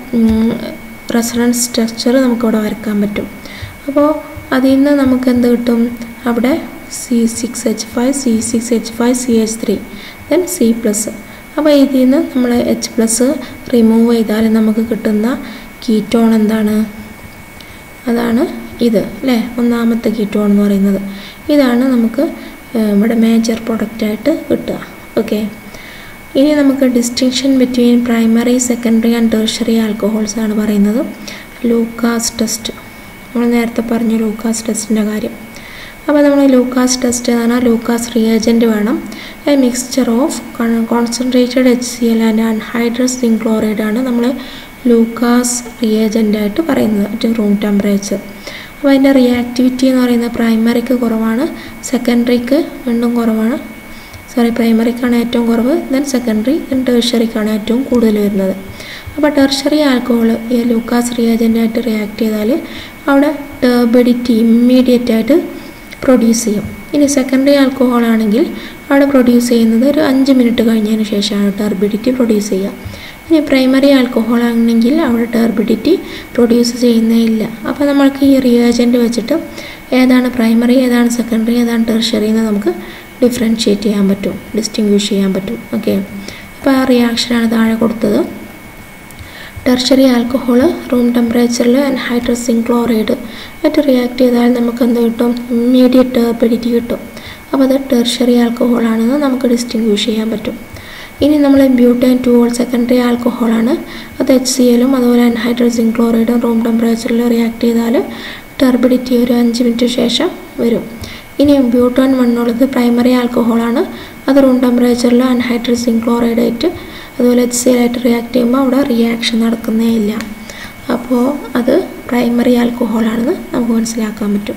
റെസണൻസ് സ്ട്രക്ചർ നമുക്കിവിടെ വരക്കാൻ പറ്റും അപ്പോൾ അതിൽ നിന്ന് നമുക്ക് എന്ത് കിട്ടും അവിടെ C six H five C six H five C H three then C plus അപ്പോൾ ഇതിൽ നിന്ന് നമ്മൾ എച്ച് പ്ലസ് റിമൂവ് ചെയ്താൽ നമുക്ക് കിട്ടുന്ന കീറ്റോൺ എന്താണ് അതാണ് ഇത് അല്ലേ ഒന്നാമത്തെ കീറ്റോൺ എന്ന് പറയുന്നത് ഇതാണ് നമുക്ക് ഇവിടെ മേജർ പ്രൊഡക്റ്റായിട്ട് കിട്ടുക ഓക്കെ ഇനി നമുക്ക് distinction between primary secondary and tertiary alcohols ആണ് പറയുന്നത് ലൂക്കാസ് ടെസ്റ്റ് നമ്മൾ നേരത്തെ പറഞ്ഞു ലൂക്കാസ് ടെസ്റ്റിൻ്റെ കാര്യം അപ്പോൾ നമ്മൾ ലൂക്കാസ് ടെസ്റ്റ് എന്ന് പറഞ്ഞാൽ ലൂക്കാസ് റിയേജൻറ്റ് വേണം a mixture of concentrated H C L and anhydrous zinc chloride ആണ് നമ്മൾ ലൂക്കാസ് റിയേജൻ്റായിട്ട് പറയുന്നത് അറ്റ് റൂം ടെമ്പറേച്ചർ അപ്പോൾ അതിൻ്റെ റിയാക്ടിവിറ്റി എന്ന് പറയുന്നത് പ്രൈമറിക്ക് കുറവാണ് സെക്കൻഡറിക്ക് വീണ്ടും കുറവാണ് സോറി പ്രൈമറിക്കാണ് ഏറ്റവും കുറവ് ദെൻ സെക്കൻഡറി ദെൻ ടേർഷറിക്കാണ് ഏറ്റവും കൂടുതൽ വരുന്നത് അപ്പോൾ ടെർഷറി ആൽക്കഹോൾ ഈ ലൂക്കാസ് റിയാജൻ്റായിട്ട് റിയാക്ട് ചെയ്താൽ അവിടെ ടേർബിഡിറ്റി ഇമ്മീഡിയറ്റ് ആയിട്ട് പ്രൊഡ്യൂസ് ചെയ്യും ഇനി സെക്കൻഡറി ആൽക്കഹോൾ ആണെങ്കിൽ അവിടെ പ്രൊഡ്യൂസ് ചെയ്യുന്നത് ഒരു അഞ്ച് മിനിറ്റ് കഴിഞ്ഞതിന് ശേഷമാണ് ടർബിഡിറ്റി പ്രൊഡ്യൂസ് ചെയ്യുക ഇനി പ്രൈമറി ആൽക്കഹോൾ ആണെങ്കിൽ അവിടെ ടർബിഡിറ്റി പ്രൊഡ്യൂസ് ചെയ്യുന്നേ ഇല്ല അപ്പോൾ നമ്മൾക്ക് ഈ റിയേജൻറ്റ് വെച്ചിട്ട് ഏതാണ് പ്രൈമറി ഏതാണ് സെക്കൻഡറി ഏതാണ് ടെർഷറി എന്ന് നമുക്ക് ഡിഫറൻഷ്യേറ്റ് ചെയ്യാൻ പറ്റും ഡിസ്റ്റിങ്വിഷ് ചെയ്യാൻ പറ്റും ഓക്കെ അപ്പോൾ ആ റിയാക്ഷനാണ് താഴെ കൊടുത്തത് ടെർഷറി ആൽക്കഹോൾ റൂം ടെമ്പറേച്ചറിൽ അൻഹൈഡ്രസിൻ ക്ലോറൈഡ് ആയിട്ട് റിയാക്ട് ചെയ്താൽ നമുക്ക് എന്ത് കിട്ടും ഇമ്മീഡിയറ്റ് ടർബിഡിറ്റി കിട്ടും അപ്പോൾ അത് ടെർഷറി ആൽക്കഹോൾ ആണെന്ന് നമുക്ക് ഡിസ്റ്റിങ്വിഷ് ചെയ്യാൻ പറ്റും ഇനി നമ്മൾ ബ്യൂട്ടൈൻ ടൂൾ സെക്കൻഡറി ആൽക്കഹോളാണ് അത് എച്ച് സി എല്ലും അതുപോലെ അൻഹൈഡ്രസിൻ ക്ലോറൈഡും റൂം ടെമ്പറേച്ചറിൽ റിയാക്ട് ചെയ്താൽ ടർബിഡിറ്റി ഒരു അഞ്ച് മിനിറ്റ് ശേഷം വരും ഇനി ബ്യൂട്ടോൺ മണ്ണുള്ളത് പ്രൈമറി ആൽക്കഹോളാണ് അത് റൂം ടെമ്പറേച്ചറിൽ അൺഹൈഡ്രസിൻ ക്ലോറൈഡ് ആയിട്ട് അതുപോലെ എച്ച് സി ആയിട്ട് റിയാക്ട് ചെയ്യുമ്പോൾ അവിടെ റിയാക്ഷൻ നടക്കുന്നേ ഇല്ല അപ്പോൾ അത് പ്രൈമറി ആൽക്കഹോളാണെന്ന് നമുക്ക് മനസ്സിലാക്കാൻ പറ്റും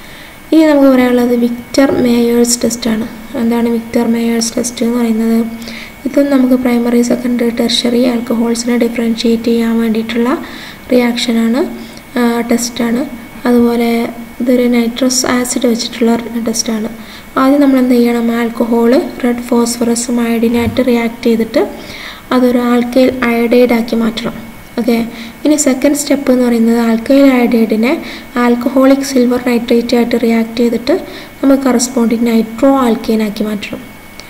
ഇനി നമുക്ക് പറയാനുള്ളത് വിക്ടർ മേയേഴ്സ് ടെസ്റ്റാണ് എന്താണ് വിക്ടർ മേയേഴ്സ് ടെസ്റ്റ് എന്ന് പറയുന്നത് ഇതും നമുക്ക് പ്രൈമറി സെക്കൻഡറി ടെർഷറി ആൽക്കഹോൾസിനെ ഡിഫറൻഷ്യേറ്റ് ചെയ്യാൻ വേണ്ടിയിട്ടുള്ള റിയാക്ഷനാണ് ടെസ്റ്റാണ് അതുപോലെ ഇതൊരു നൈട്രസ് ആസിഡ് വെച്ചിട്ടുള്ള ടെസ്റ്റാണ് ആദ്യം നമ്മൾ എന്ത് ചെയ്യണം ആൽക്കഹോൾ റെഡ് ഫോസ്ഫറസും അയഡിനായിട്ട് റിയാക്ട് ചെയ്തിട്ട് അതൊരു ആൽക്കൈൽ അയഡൈഡ് ആക്കി മാറ്റണം ഓക്കെ ഇനി സെക്കൻഡ് സ്റ്റെപ്പ് എന്ന് പറയുന്നത് ആൽക്കൈൽ അയഡൈഡിനെ ആൽക്കഹോളിക് സിൽവർ നൈട്രേറ്റ് ആയിട്ട് റിയാക്ട് ചെയ്തിട്ട് നമ്മൾ കറസ്പോണ്ടിങ് നൈട്രോ ആൽക്കെയിൻ ആക്കി മാറ്റണം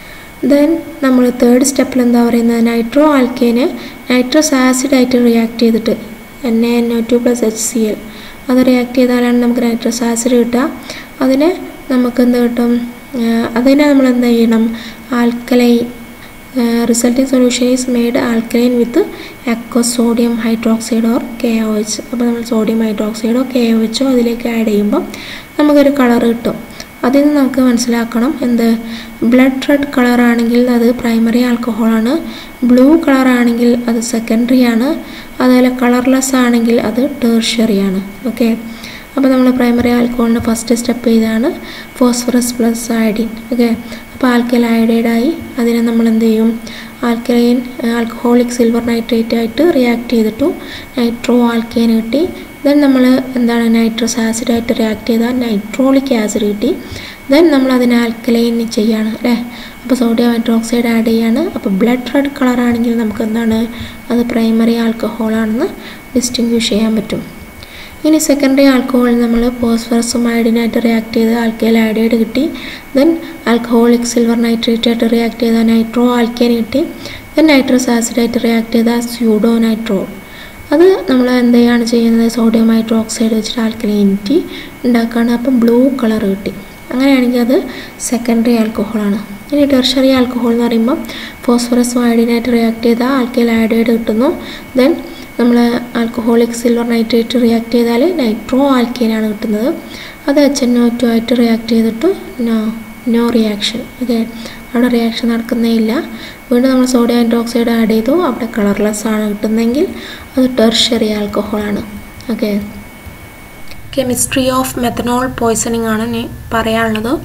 ദെൻ നമ്മൾ തേർഡ് സ്റ്റെപ്പിൽ എന്താ പറയുന്നത് നൈട്രോ ആൽക്കേന് നൈട്രസ് ആസിഡ് ആയിട്ട് റിയാക്ട് ചെയ്തിട്ട് N A N O two plus H C L അത് റിയാക്ട് ചെയ്താലാണ് നമുക്ക് നൈട്രസ് ആസിഡ് കിട്ടുക അതിനെ നമുക്ക് എന്ത് കിട്ടും അതിനെ നമ്മൾ എന്ത് ചെയ്യണം alkali resulting solution is made alkaline with എക്കോ sodium hydroxide or K O H അപ്പോൾ നമ്മൾ സോഡിയം ഹൈഡ്രോക്സൈഡോ കെ ഒ എച്ചോ അതിലേക്ക് ആഡ് ചെയ്യുമ്പോൾ നമുക്കൊരു കളർ കിട്ടും അതിൽ നിന്ന് നമുക്ക് മനസ്സിലാക്കണം എന്ത് ബ്ലഡ് റെഡ് കളറാണെങ്കിൽ അത് പ്രൈമറി ആൽക്കഹോളാണ് ബ്ലൂ കളറാണെങ്കിൽ അത് സെക്കൻഡറി ആണ് അതുപോലെ കളർലെസ് ആണെങ്കിൽ അത് ടേർഷ്യറി ആണ് ഓക്കെ അപ്പോൾ നമ്മൾ പ്രൈമറി ആൽക്കഹോളിൻ്റെ ഫസ്റ്റ് സ്റ്റെപ്പ് ചെയ്താണ് ഫോസ്ഫറസ് പ്ലസ് അയഡിൻ ഓക്കെ അപ്പോൾ ആൽക്കൽ അയഡൈഡായി അതിനെ നമ്മൾ എന്ത് ചെയ്യും ആൽക്കലൈൻ ആൽക്കഹോളിക് സിൽവർ നൈട്രേറ്റ് ആയിട്ട് റിയാക്ട് ചെയ്തിട്ടു നൈട്രോ ആൽക്കേൻ കിട്ടി ദെൻ നമ്മൾ എന്താണ് നൈട്രസ് ആസിഡായിട്ട് റിയാക്ട് ചെയ്താൽ നൈട്രോളിക് ആസിഡ് കിട്ടി ദെൻ നമ്മൾ അതിനെ ആൽക്കലൈൻ ചെയ്യാണ് അല്ലേ അപ്പോൾ സോഡിയം ഹൈഡ്രോക്സൈഡ് ആഡ് ചെയ്യാണ് അപ്പോൾ ബ്ലഡ് റെഡ് കളറാണെങ്കിൽ നമുക്ക് എന്താണ് അത് പ്രൈമറി ആൽക്കഹോളാണെന്ന് ഡിസ്റ്റിങ്വിഷ് ചെയ്യാൻ പറ്റും ഇനി സെക്കൻഡറി ആൽക്കഹോൾ നമ്മൾ ഫോസ്ഫറസും അയഡിനായിട്ട് റിയാക്ട് ചെയ്ത് ആൽക്കൈൽ അയഡൈഡ് കിട്ടി ദെൻ ആൽക്കഹോളിക് സിൽവർ നൈട്രേറ്റ് ആയിട്ട് റിയാക്ട് ചെയ്ത നൈട്രോ ആൽക്കേൻ കിട്ടി ദെൻ നൈട്രസ് ആസിഡായിട്ട് റിയാക്ട് ചെയ്ത സ്യൂഡോ നൈട്രോ അത് നമ്മൾ എന്ത് ചെയ്യാണ് ചെയ്യുന്നത് സോഡിയം ഹൈഡ്രോക്സൈഡ് വെച്ചിട്ട് ആൽക്കലൈനിറ്റി ഉണ്ടാക്കുകയാണ് അപ്പം ബ്ലൂ കളർ കിട്ടി അങ്ങനെയാണെങ്കിൽ അത് സെക്കൻഡറി ആൽക്കഹോളാണ് ഇനി ടെർഷറി ആൽക്കഹോൾ എന്ന് പറയുമ്പോൾ ഫോസ്ഫറസും അയഡിനായിട്ട് റിയാക്ട് ചെയ്താൽ ആൽക്കൈൽ അയഡൈഡ് കിട്ടുന്നു ദെൻ നമ്മൾ ആൽക്കഹോളിക് സിൽവർ നൈട്രേറ്റ് റിയാക്ട് ചെയ്താൽ നൈട്രോ ആൽക്കേനാണ് കിട്ടുന്നത് അത് എച്ച് എൻ ഒ ടു ആയിട്ട് റിയാക്ട് ചെയ്തിട്ട് നോ നോ റിയാക്ഷൻ ഓക്കെ അവിടെ റിയാക്ഷൻ നടക്കുന്നേ ഇല്ല വീണ്ടും നമ്മൾ സോഡിയം ഹൈഡ്രോക്സൈഡ് ആഡ് ചെയ്തു അവിടെ കളർലെസ് ആണ് കിട്ടുന്നതെങ്കിൽ അത് ടെർഷറി ആൽക്കഹോളാണ് okay chemistry of methanol poisoning ആണ് ഇനി പറയാനുള്ളത്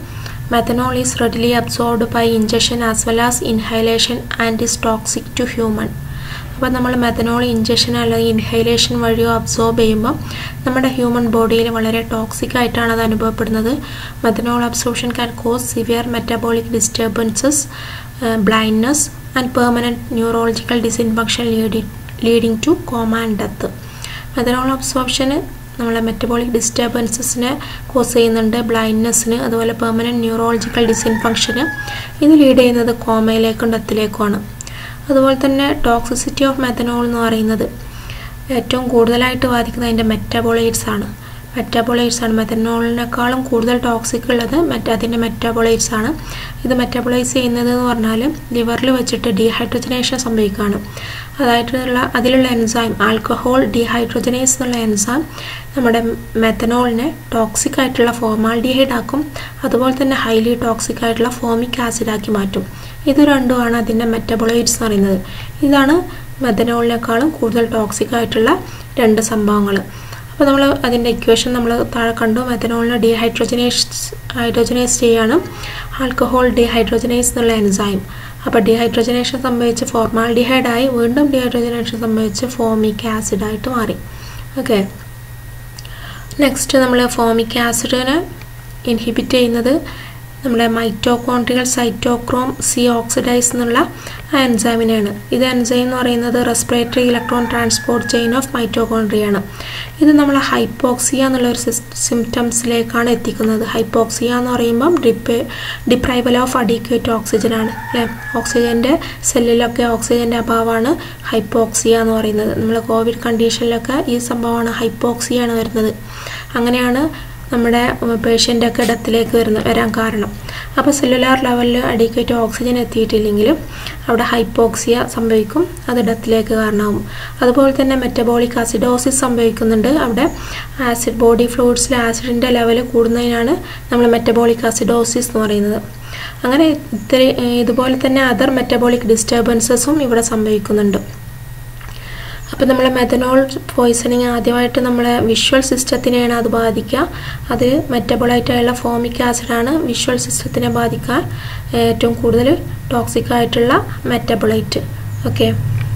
methanol is readily absorbed by injection as well as inhalation and is toxic to human അപ്പോൾ നമ്മൾ മെത്തനോൾ ഇഞ്ചക്ഷൻ അല്ലെങ്കിൽ ഇൻഹൈലേഷൻ വഴിയോ അബ്സോർബ് ചെയ്യുമ്പോൾ നമ്മുടെ ഹ്യൂമൻ ബോഡിയിൽ വളരെ ടോക്സിക് ആയിട്ടാണ് അത് അനുഭവപ്പെടുന്നത് methanol absorption can cause severe metabolic disturbances blindness and permanent neurological dysfunction leading leading to coma and death methanol അബ്സോർപ്ഷന് നമ്മളെ മെറ്റബോളിക് ഡിസ്റ്റർബൻസസിനെ കോസ് ചെയ്യുന്നുണ്ട് ബ്ലൈൻഡ്നെസ്സിന് അതുപോലെ പെർമനൻറ്റ് ന്യൂറോളജിക്കൽ ഡിസിൻഫങ്ഷന് ഇത് ലീഡ് ചെയ്യുന്നത് കോമയിലേക്കും ഡെത്തിലേക്കുമാണ് അതുപോലെ തന്നെ ടോക്സിസിറ്റി ഓഫ് മെത്തനോൾ എന്ന് പറയുന്നത് ഏറ്റവും കൂടുതലായിട്ട് ബാധിക്കുന്നത് അതിൻ്റെ മെറ്റബോളൈറ്റ്സ് ആണ് മെറ്റാബോളൈറ്റ്സ് ആണ് മെത്തനോളിനേക്കാളും കൂടുതൽ ടോക്സിക് ഉള്ളത് മറ്റ് അതിൻ്റെ മെറ്റാബോളൈറ്റ്സ് ആണ് ഇത് മെറ്റാബോളൈസ് ചെയ്യുന്നത് എന്ന് പറഞ്ഞാൽ ലിവറിൽ വെച്ചിട്ട് ഡീഹൈഡ്രജനേഷൻ സംഭവിക്കുകയാണ് അതായിട്ടുള്ള അതിലുള്ള എൻസൈം ആൽക്കഹോൾ ഡീഹൈഡ്രോജനേസ് എന്നുള്ള എൻസൈം നമ്മുടെ മെത്തനോളിനെ ടോക്സിക് ആയിട്ടുള്ള ഫോമാൽഡിഹൈഡ് ആക്കും അതുപോലെ തന്നെ ഹൈലി ടോക്സിക് ആയിട്ടുള്ള ഫോമിക് ആസിഡ് ആക്കി മാറ്റും ഇത് രണ്ടുമാണ് അതിൻ്റെ മെറ്റബോളൈറ്റ്സ് എന്ന് പറയുന്നത് ഇതാണ് മെത്തനോളിനേക്കാളും കൂടുതൽ ടോക്സിക് ആയിട്ടുള്ള രണ്ട് സംഭവങ്ങൾ അപ്പോൾ നമ്മൾ അതിൻ്റെ ഇക്വേഷൻ നമ്മൾ താഴെ കണ്ടു മെത്തനോളിനെ ഡീഹൈഡ്രോജനേസ് ഹൈഡ്രോജനൈസ് ചെയ്യാണ് ആൽക്കഹോൾ ഡീഹൈഡ്രോജനൈസ് എന്നുള്ള എൻസൈം അപ്പോൾ ഡീഹൈഡ്രോജനേഷൻ സംഭവിച്ച് ഫോർമാൽഡിഹൈഡായി വീണ്ടും ഡീഹൈഡ്രോജനേഷൻ സംഭവിച്ച് ഫോമിക് ആസിഡായിട്ട് മാറി ഓക്കെ നെക്സ്റ്റ് നമ്മൾ ഫോമിക് ആസിഡിനെ ഇൻഹിബിറ്റ് ചെയ്യുന്നത് നമ്മുടെ മൈറ്റോകോൺട്രിയൽ സൈറ്റോക്രോം സി ഓക്സിഡൈസ് എന്നുള്ള ആ എൻസൈമിനെയാണ് ഇത് എൻസൈം എന്ന് പറയുന്നത് respiratory electron transport chain of മൈറ്റോകോൺട്രിയാണ് ഇത് നമ്മൾ ഹൈപ്പോക്സിയ എന്നുള്ള ഒരു സിംറ്റംസിലേക്കാണ് എത്തിക്കുന്നത് ഹൈപ്പോക്സിയ എന്ന് പറയുമ്പം dip deprival of adequate oxygen ആണ് അല്ലേ ഓക്സിജൻ്റെ സെല്ലിലൊക്കെ ഓക്സിജൻ്റെ അഭാവമാണ് ഹൈപ്പോക്സിയ എന്ന് പറയുന്നത് നമ്മൾ കോവിഡ് കണ്ടീഷനിലൊക്കെ ഈ സംഭവമാണ് ഹൈപ്പോക്സിയാണ് വരുന്നത് അങ്ങനെയാണ് നമ്മുടെ പേഷ്യൻ്റൊക്കെ ഇടത്തിലേക്ക് വരുന്ന വരാൻ കാരണം അപ്പോൾ സെല്ലുലാർ ലെവലിൽ അഡിക്വേറ്റ് ഓക്സിജൻ എത്തിയിട്ടില്ലെങ്കിൽ അവിടെ ഹൈപ്പോക്സിയ സംഭവിക്കും അത് ഇടത്തിലേക്ക് കാരണമാകും അതുപോലെ തന്നെ മെറ്റബോളിക് ആസിഡോസിസ് സംഭവിക്കുന്നുണ്ട് അവിടെ ആസിഡ് ബോഡി ഫ്ലൂയിഡ്സിൽ ആസിഡിൻ്റെ ലെവൽ കൂടുന്നതിനാണ് നമ്മൾ മെറ്റബോളിക് ആസിഡോസിസ് എന്ന് പറയുന്നത് അങ്ങനെ ഇത്ര ഇതുപോലെ തന്നെ അതർ മെറ്റബോളിക് ഡിസ്റ്റർബൻസസും ഇവിടെ സംഭവിക്കുന്നുണ്ട് അപ്പോൾ നമ്മൾ മെത്തനോൾ പോയ്സണിങ് ആദ്യമായിട്ട് നമ്മളെ വിഷ്വൽ സിസ്റ്റത്തിനെയാണ് അത് ബാധിക്കുക അത് മെറ്റബോളൈറ്റായുള്ള ഫോമിക് ആസിഡാണ് വിഷ്വൽ സിസ്റ്റത്തിനെ ബാധിക്കാൻ ഏറ്റവും കൂടുതൽ ടോക്സിക് ആയിട്ടുള്ള മെറ്റബോളൈറ്റ് ഓക്കെ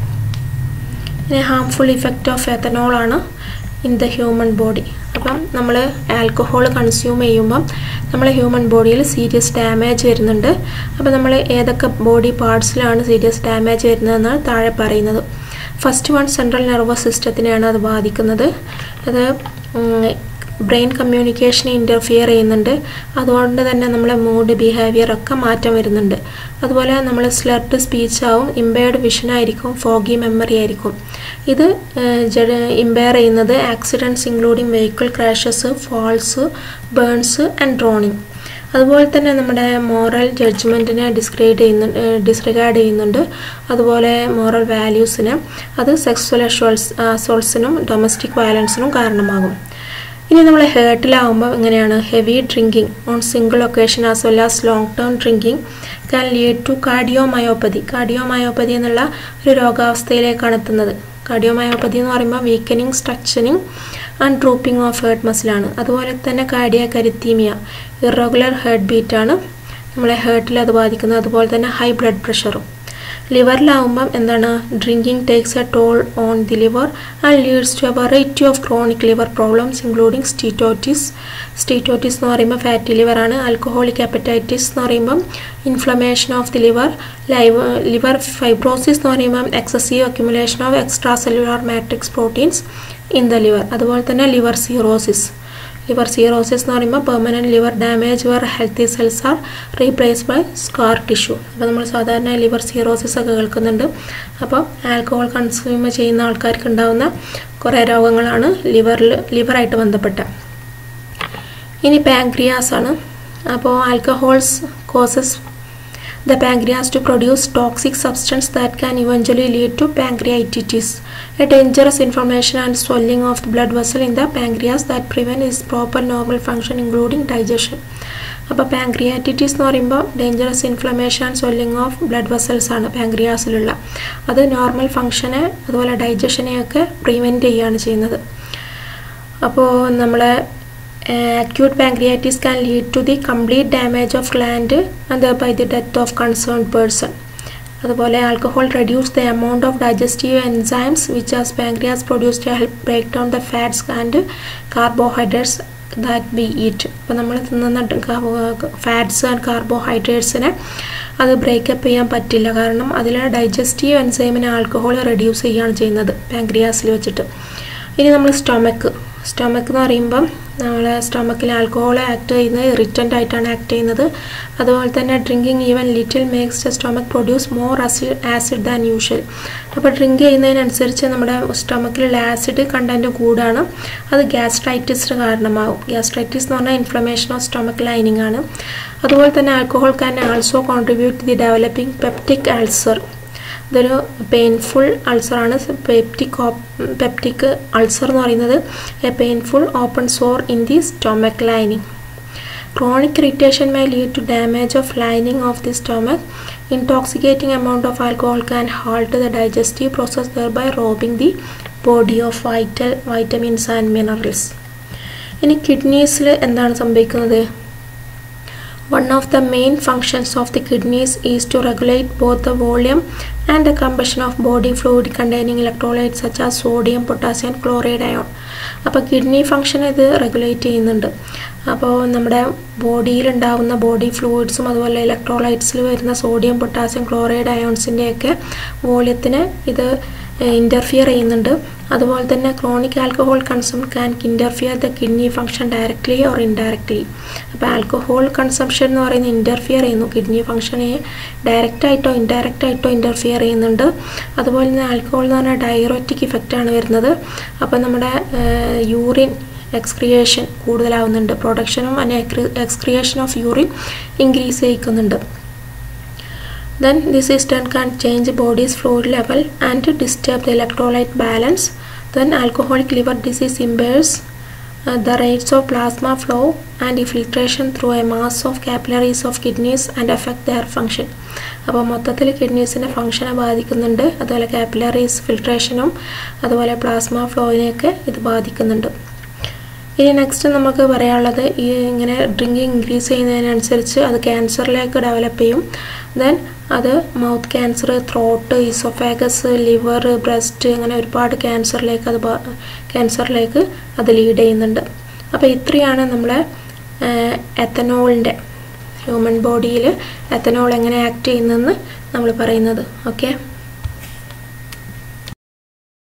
പിന്നെ ഹാംഫുൾ ഇഫക്റ്റ് ഓഫ് എത്തനോൾ ആണ് ഇൻ ദ ഹ്യൂമൻ ബോഡി അപ്പം നമ്മൾ ആൽക്കഹോൾ കൺസ്യൂം ചെയ്യുമ്പം നമ്മളെ ഹ്യൂമൻ ബോഡിയിൽ സീരിയസ് ഡാമേജ് വരുന്നുണ്ട് അപ്പോൾ നമ്മൾ ഏതൊക്കെ ബോഡി പാർട്സിലാണ് സീരിയസ് ഡാമേജ് വരുന്നതെന്നാണ് താഴെ പറയുന്നത് ഫസ്റ്റ് വൺ സെൻട്രൽ നെർവസ് സിസ്റ്റത്തിനെയാണ് അത് ബാധിക്കുന്നത് അത് ബ്രെയിൻ കമ്മ്യൂണിക്കേഷനെ ഇൻ്റർഫിയർ ചെയ്യുന്നുണ്ട് അതുകൊണ്ട് തന്നെ നമ്മളെ മൂഡ് ബിഹേവിയർ ഒക്കെ മാറ്റം വരുന്നുണ്ട് അതുപോലെ നമ്മൾ സ്ലർട്ട് സ്പീച്ച് ആവും ഇമ്പയർഡ് വിഷനായിരിക്കും ഫോഗി മെമ്മറി ആയിരിക്കും ഇത് ഇമ്പയർ ചെയ്യുന്നത് accidents including vehicle crashes falls burns and drowning അതുപോലെ തന്നെ നമ്മുടെ മോറൽ ജഡ്ജ്മെൻറ്റിനെ ഡിസ്ക്രൈഡ് ചെയ്യുന്നുണ്ട് ഡിസ്റിഗാർഡ് ചെയ്യുന്നുണ്ട് അതുപോലെ മോറൽ വാല്യൂസിന് അത് സെക്സ്വൽ അഷ്വൽസ് അസോൾട്സിനും ഡൊമസ്റ്റിക് വയലൻസിനും കാരണമാകും ഇനി നമ്മൾ ഹേർട്ടിലാവുമ്പോൾ എങ്ങനെയാണ് heavy drinking on single occasion as well as long term drinking can lead to cardiomyopathy cardiomyopathy എന്നുള്ള ഒരു രോഗാവസ്ഥയിലേക്കാണ് എത്തുന്നത് കാർഡിയോമയോപ്പതി എന്ന് പറയുമ്പോൾ weakening structuring and drooping of heart മസിലാണ് അതുപോലെ തന്നെ കാർഡിയ കരിത്തീമിയ ഇറഗുലർ ഹേർട്ട് ബീറ്റാണ് നമ്മളെ ഹേർട്ടിൽ അത് ബാധിക്കുന്നത് അതുപോലെ തന്നെ ഹൈ ബ്ലഡ് പ്രഷറും ലിവറിലാവുമ്പം എന്താണ് drinking takes a toll on the liver and leads to a variety of chronic liver problems including steatosis steatosis എന്ന് പറയുമ്പോൾ ഫാറ്റി ലിവറാണ് ആൽക്കഹോളിക് ഹെപ്പറ്റൈറ്റിസ് എന്ന് പറയുമ്പം inflammation of the liver live liver fibrosis എന്ന് പറയുമ്പം excessive accumulation of extracellular matrix proteins in the liver അതുപോലെ തന്നെ liver cirrhosis liver cirrhosis എന്ന് പറയുമ്പോൾ permanent liver damage where healthy cells are replace by scar tissue അപ്പോൾ നമ്മൾ സാധാരണ liver cirrhosis ഒക്കെ കേൾക്കുന്നുണ്ട് അപ്പോൾ ആൽക്കഹോൾ കൺസ്യൂം ചെയ്യുന്ന ആൾക്കാർക്ക് ഉണ്ടാകുന്ന കുറേ രോഗങ്ങളാണ് ലിവറിൽ ലിവറായിട്ട് ബന്ധപ്പെട്ട ഇനി പാങ്ക്രിയാസ് ആണ് അപ്പോൾ alcohols causes the pancreas to produce toxic substance that can eventually lead to pancreatitis, a dangerous inflammation and swelling of the blood vessel in the pancreas that prevent its proper normal function including digestion. അപ്പോൾ pancreatitis എന്ന് പറയുമ്പോൾ dangerous inflammation and swelling of blood vessels ആണ് പാങ്ക്രിയാസിലുള്ള അത് normal ഫങ്ഷനെ അതുപോലെ ഡൈജഷനെയൊക്കെ prevent ചെയ്യുകയാണ് ചെയ്യുന്നത് അപ്പോൾ നമ്മളെ acute pancreatitis can lead to the complete damage of gland and thereby the death of concerned person അതുപോലെ alcohol reduce the amount of digestive enzymes which as pancreas produce to help break down the fats and carbohydrates that we eat അപ്പോൾ നമ്മൾ തിന്നുന്ന fats and കാർബോഹൈഡ്രേറ്റ്സിനെ അത് breakup ചെയ്യാൻ പറ്റില്ല കാരണം അതിൽ digestive എൻസൈമിനെ alcohol reduce ചെയ്യുകയാണ് ചെയ്യുന്നത് പാങ്ക്രിയാസിൽ വെച്ചിട്ട് ഇനി നമ്മൾ സ്റ്റൊമക്ക് സ്റ്റൊമക്ക് എന്ന് പറയുമ്പം നമ്മളെ സ്റ്റൊമക്കിൽ ആൽക്കഹോൾ ആക്ട് ചെയ്യുന്നത് ഇറിറ്റൻ്റ് ആയിട്ടാണ് ആക്ട് ചെയ്യുന്നത് അതുപോലെ തന്നെ drinking even little makes the stomach produce more acid acid than usual അപ്പോൾ ഡ്രിങ്ക് ചെയ്യുന്നതിനനുസരിച്ച് നമ്മുടെ സ്റ്റൊമക്കിലുള്ള ആസിഡ് കണ്ടൻറ്റ് കൂടാണ് അത് ഗ്യാസ്ട്രൈറ്റിസിന് കാരണമാകും ഗ്യാസ്ട്രൈറ്റിസ് എന്ന് പറഞ്ഞാൽ ഇൻഫ്ലമേഷൻ ഓഫ് സ്റ്റൊമക്ക് ലൈനിങ് ആണ് അതുപോലെ തന്നെ alcohol can also contribute the developing peptic ulcer ഇതൊരു പെയിൻഫുൾ അൾസറാണ് പെപ്റ്റിക് പെപ്റ്റിക് അൾസർ എന്ന് പറയുന്നത് a painful open sore in the stomach lining chronic irritation may lead to damage of lining of the stomach intoxicating amount of alcohol can halt the digestive process thereby robbing the body of vital vitamins and minerals ഇനി കിഡ്നീസിൽ എന്താണ് സംഭവിക്കുന്നത് One of the main functions of the kidneys is to regulate both the volume and the combustion of body fluid containing electrolytes such as sodium, potassium, chloride ion. അപ്പോൾ kidney function ഇത് regulate ചെയ്യുന്നുണ്ട് അപ്പോൾ നമ്മുടെ ബോഡിയിൽ ഉണ്ടാകുന്ന body ഫ്ലൂയിഡ്സും അതുപോലെ ഇലക്ട്രോലൈറ്റ്സിൽ വരുന്ന സോഡിയം പൊട്ടാസ്യം ക്ലോറൈഡ് അയോൺസിൻ്റെയൊക്കെ വോള്യത്തിന് ഇത് ഇൻ്റർഫിയർ ചെയ്യുന്നുണ്ട് അതുപോലെ തന്നെ chronic alcohol consume can interfere the kidney function directly or indirectly അപ്പോൾ ആൽക്കഹോൾ കൺസംഷൻ എന്ന് പറയുന്നത് ഇൻ്റർഫിയർ ചെയ്യുന്നു കിഡ്നി ഫങ്ഷനെ ഡയറക്റ്റ് ആയിട്ടോ ഇൻഡയറക്റ്റ് ആയിട്ടോ ഇൻ്റർഫിയർ ചെയ്യുന്നുണ്ട് അതുപോലെ തന്നെ ആൽക്കഹോൾ എന്ന് പറഞ്ഞാൽ ഡയറോറ്റിക് ഇഫക്റ്റാണ് വരുന്നത് അപ്പോൾ നമ്മുടെ യൂറിൻ എക്സ്ക്രിയേഷൻ കൂടുതലാവുന്നുണ്ട് പ്രൊഡക്ഷനും എക്സ്ക്രിയേഷൻ ഓഫ് യൂറിൻ ഇൻക്രീസ് ചെയ്യിക്കുന്നുണ്ട് then this system can change body's fluid level and disturb the electrolyte balance then alcoholic liver disease impairs uh, the rates of plasma flow and filtration through a mass of capillaries of kidneys and affect their function അപ്പോൾ മൊത്തത്തിൽ കിഡ്നീസിൻ്റെ ഫങ്ഷനെ ബാധിക്കുന്നുണ്ട് അതുപോലെ capillaries ഫിൽട്രേഷനും അതുപോലെ plasma ഫ്ലോയിനെയൊക്കെ ഇത് ബാധിക്കുന്നുണ്ട് ഇനി next നമുക്ക് പറയാനുള്ളത് ഈ ഇങ്ങനെ ഡ്രിങ്കിങ് ഇൻക്രീസ് ചെയ്യുന്നതിനനുസരിച്ച് അത് ക്യാൻസറിലേക്ക് ഡെവലപ്പ് ചെയ്യും ദെൻ അത് mouth cancer throat oesophagus liver breast അങ്ങനെ ഒരുപാട് ക്യാൻസറിലേക്ക് അത് ക്യാൻസറിലേക്ക് അത് ലീഡ് ചെയ്യുന്നുണ്ട് അപ്പോൾ ഇത്രയാണ് നമ്മളെ എത്തനോളിൻ്റെ ഹ്യൂമൻ ബോഡിയിൽ എത്തനോൾ എങ്ങനെ ആക്ട് ചെയ്യുന്നതെന്ന് നമ്മൾ പറയുന്നത് ഓക്കെ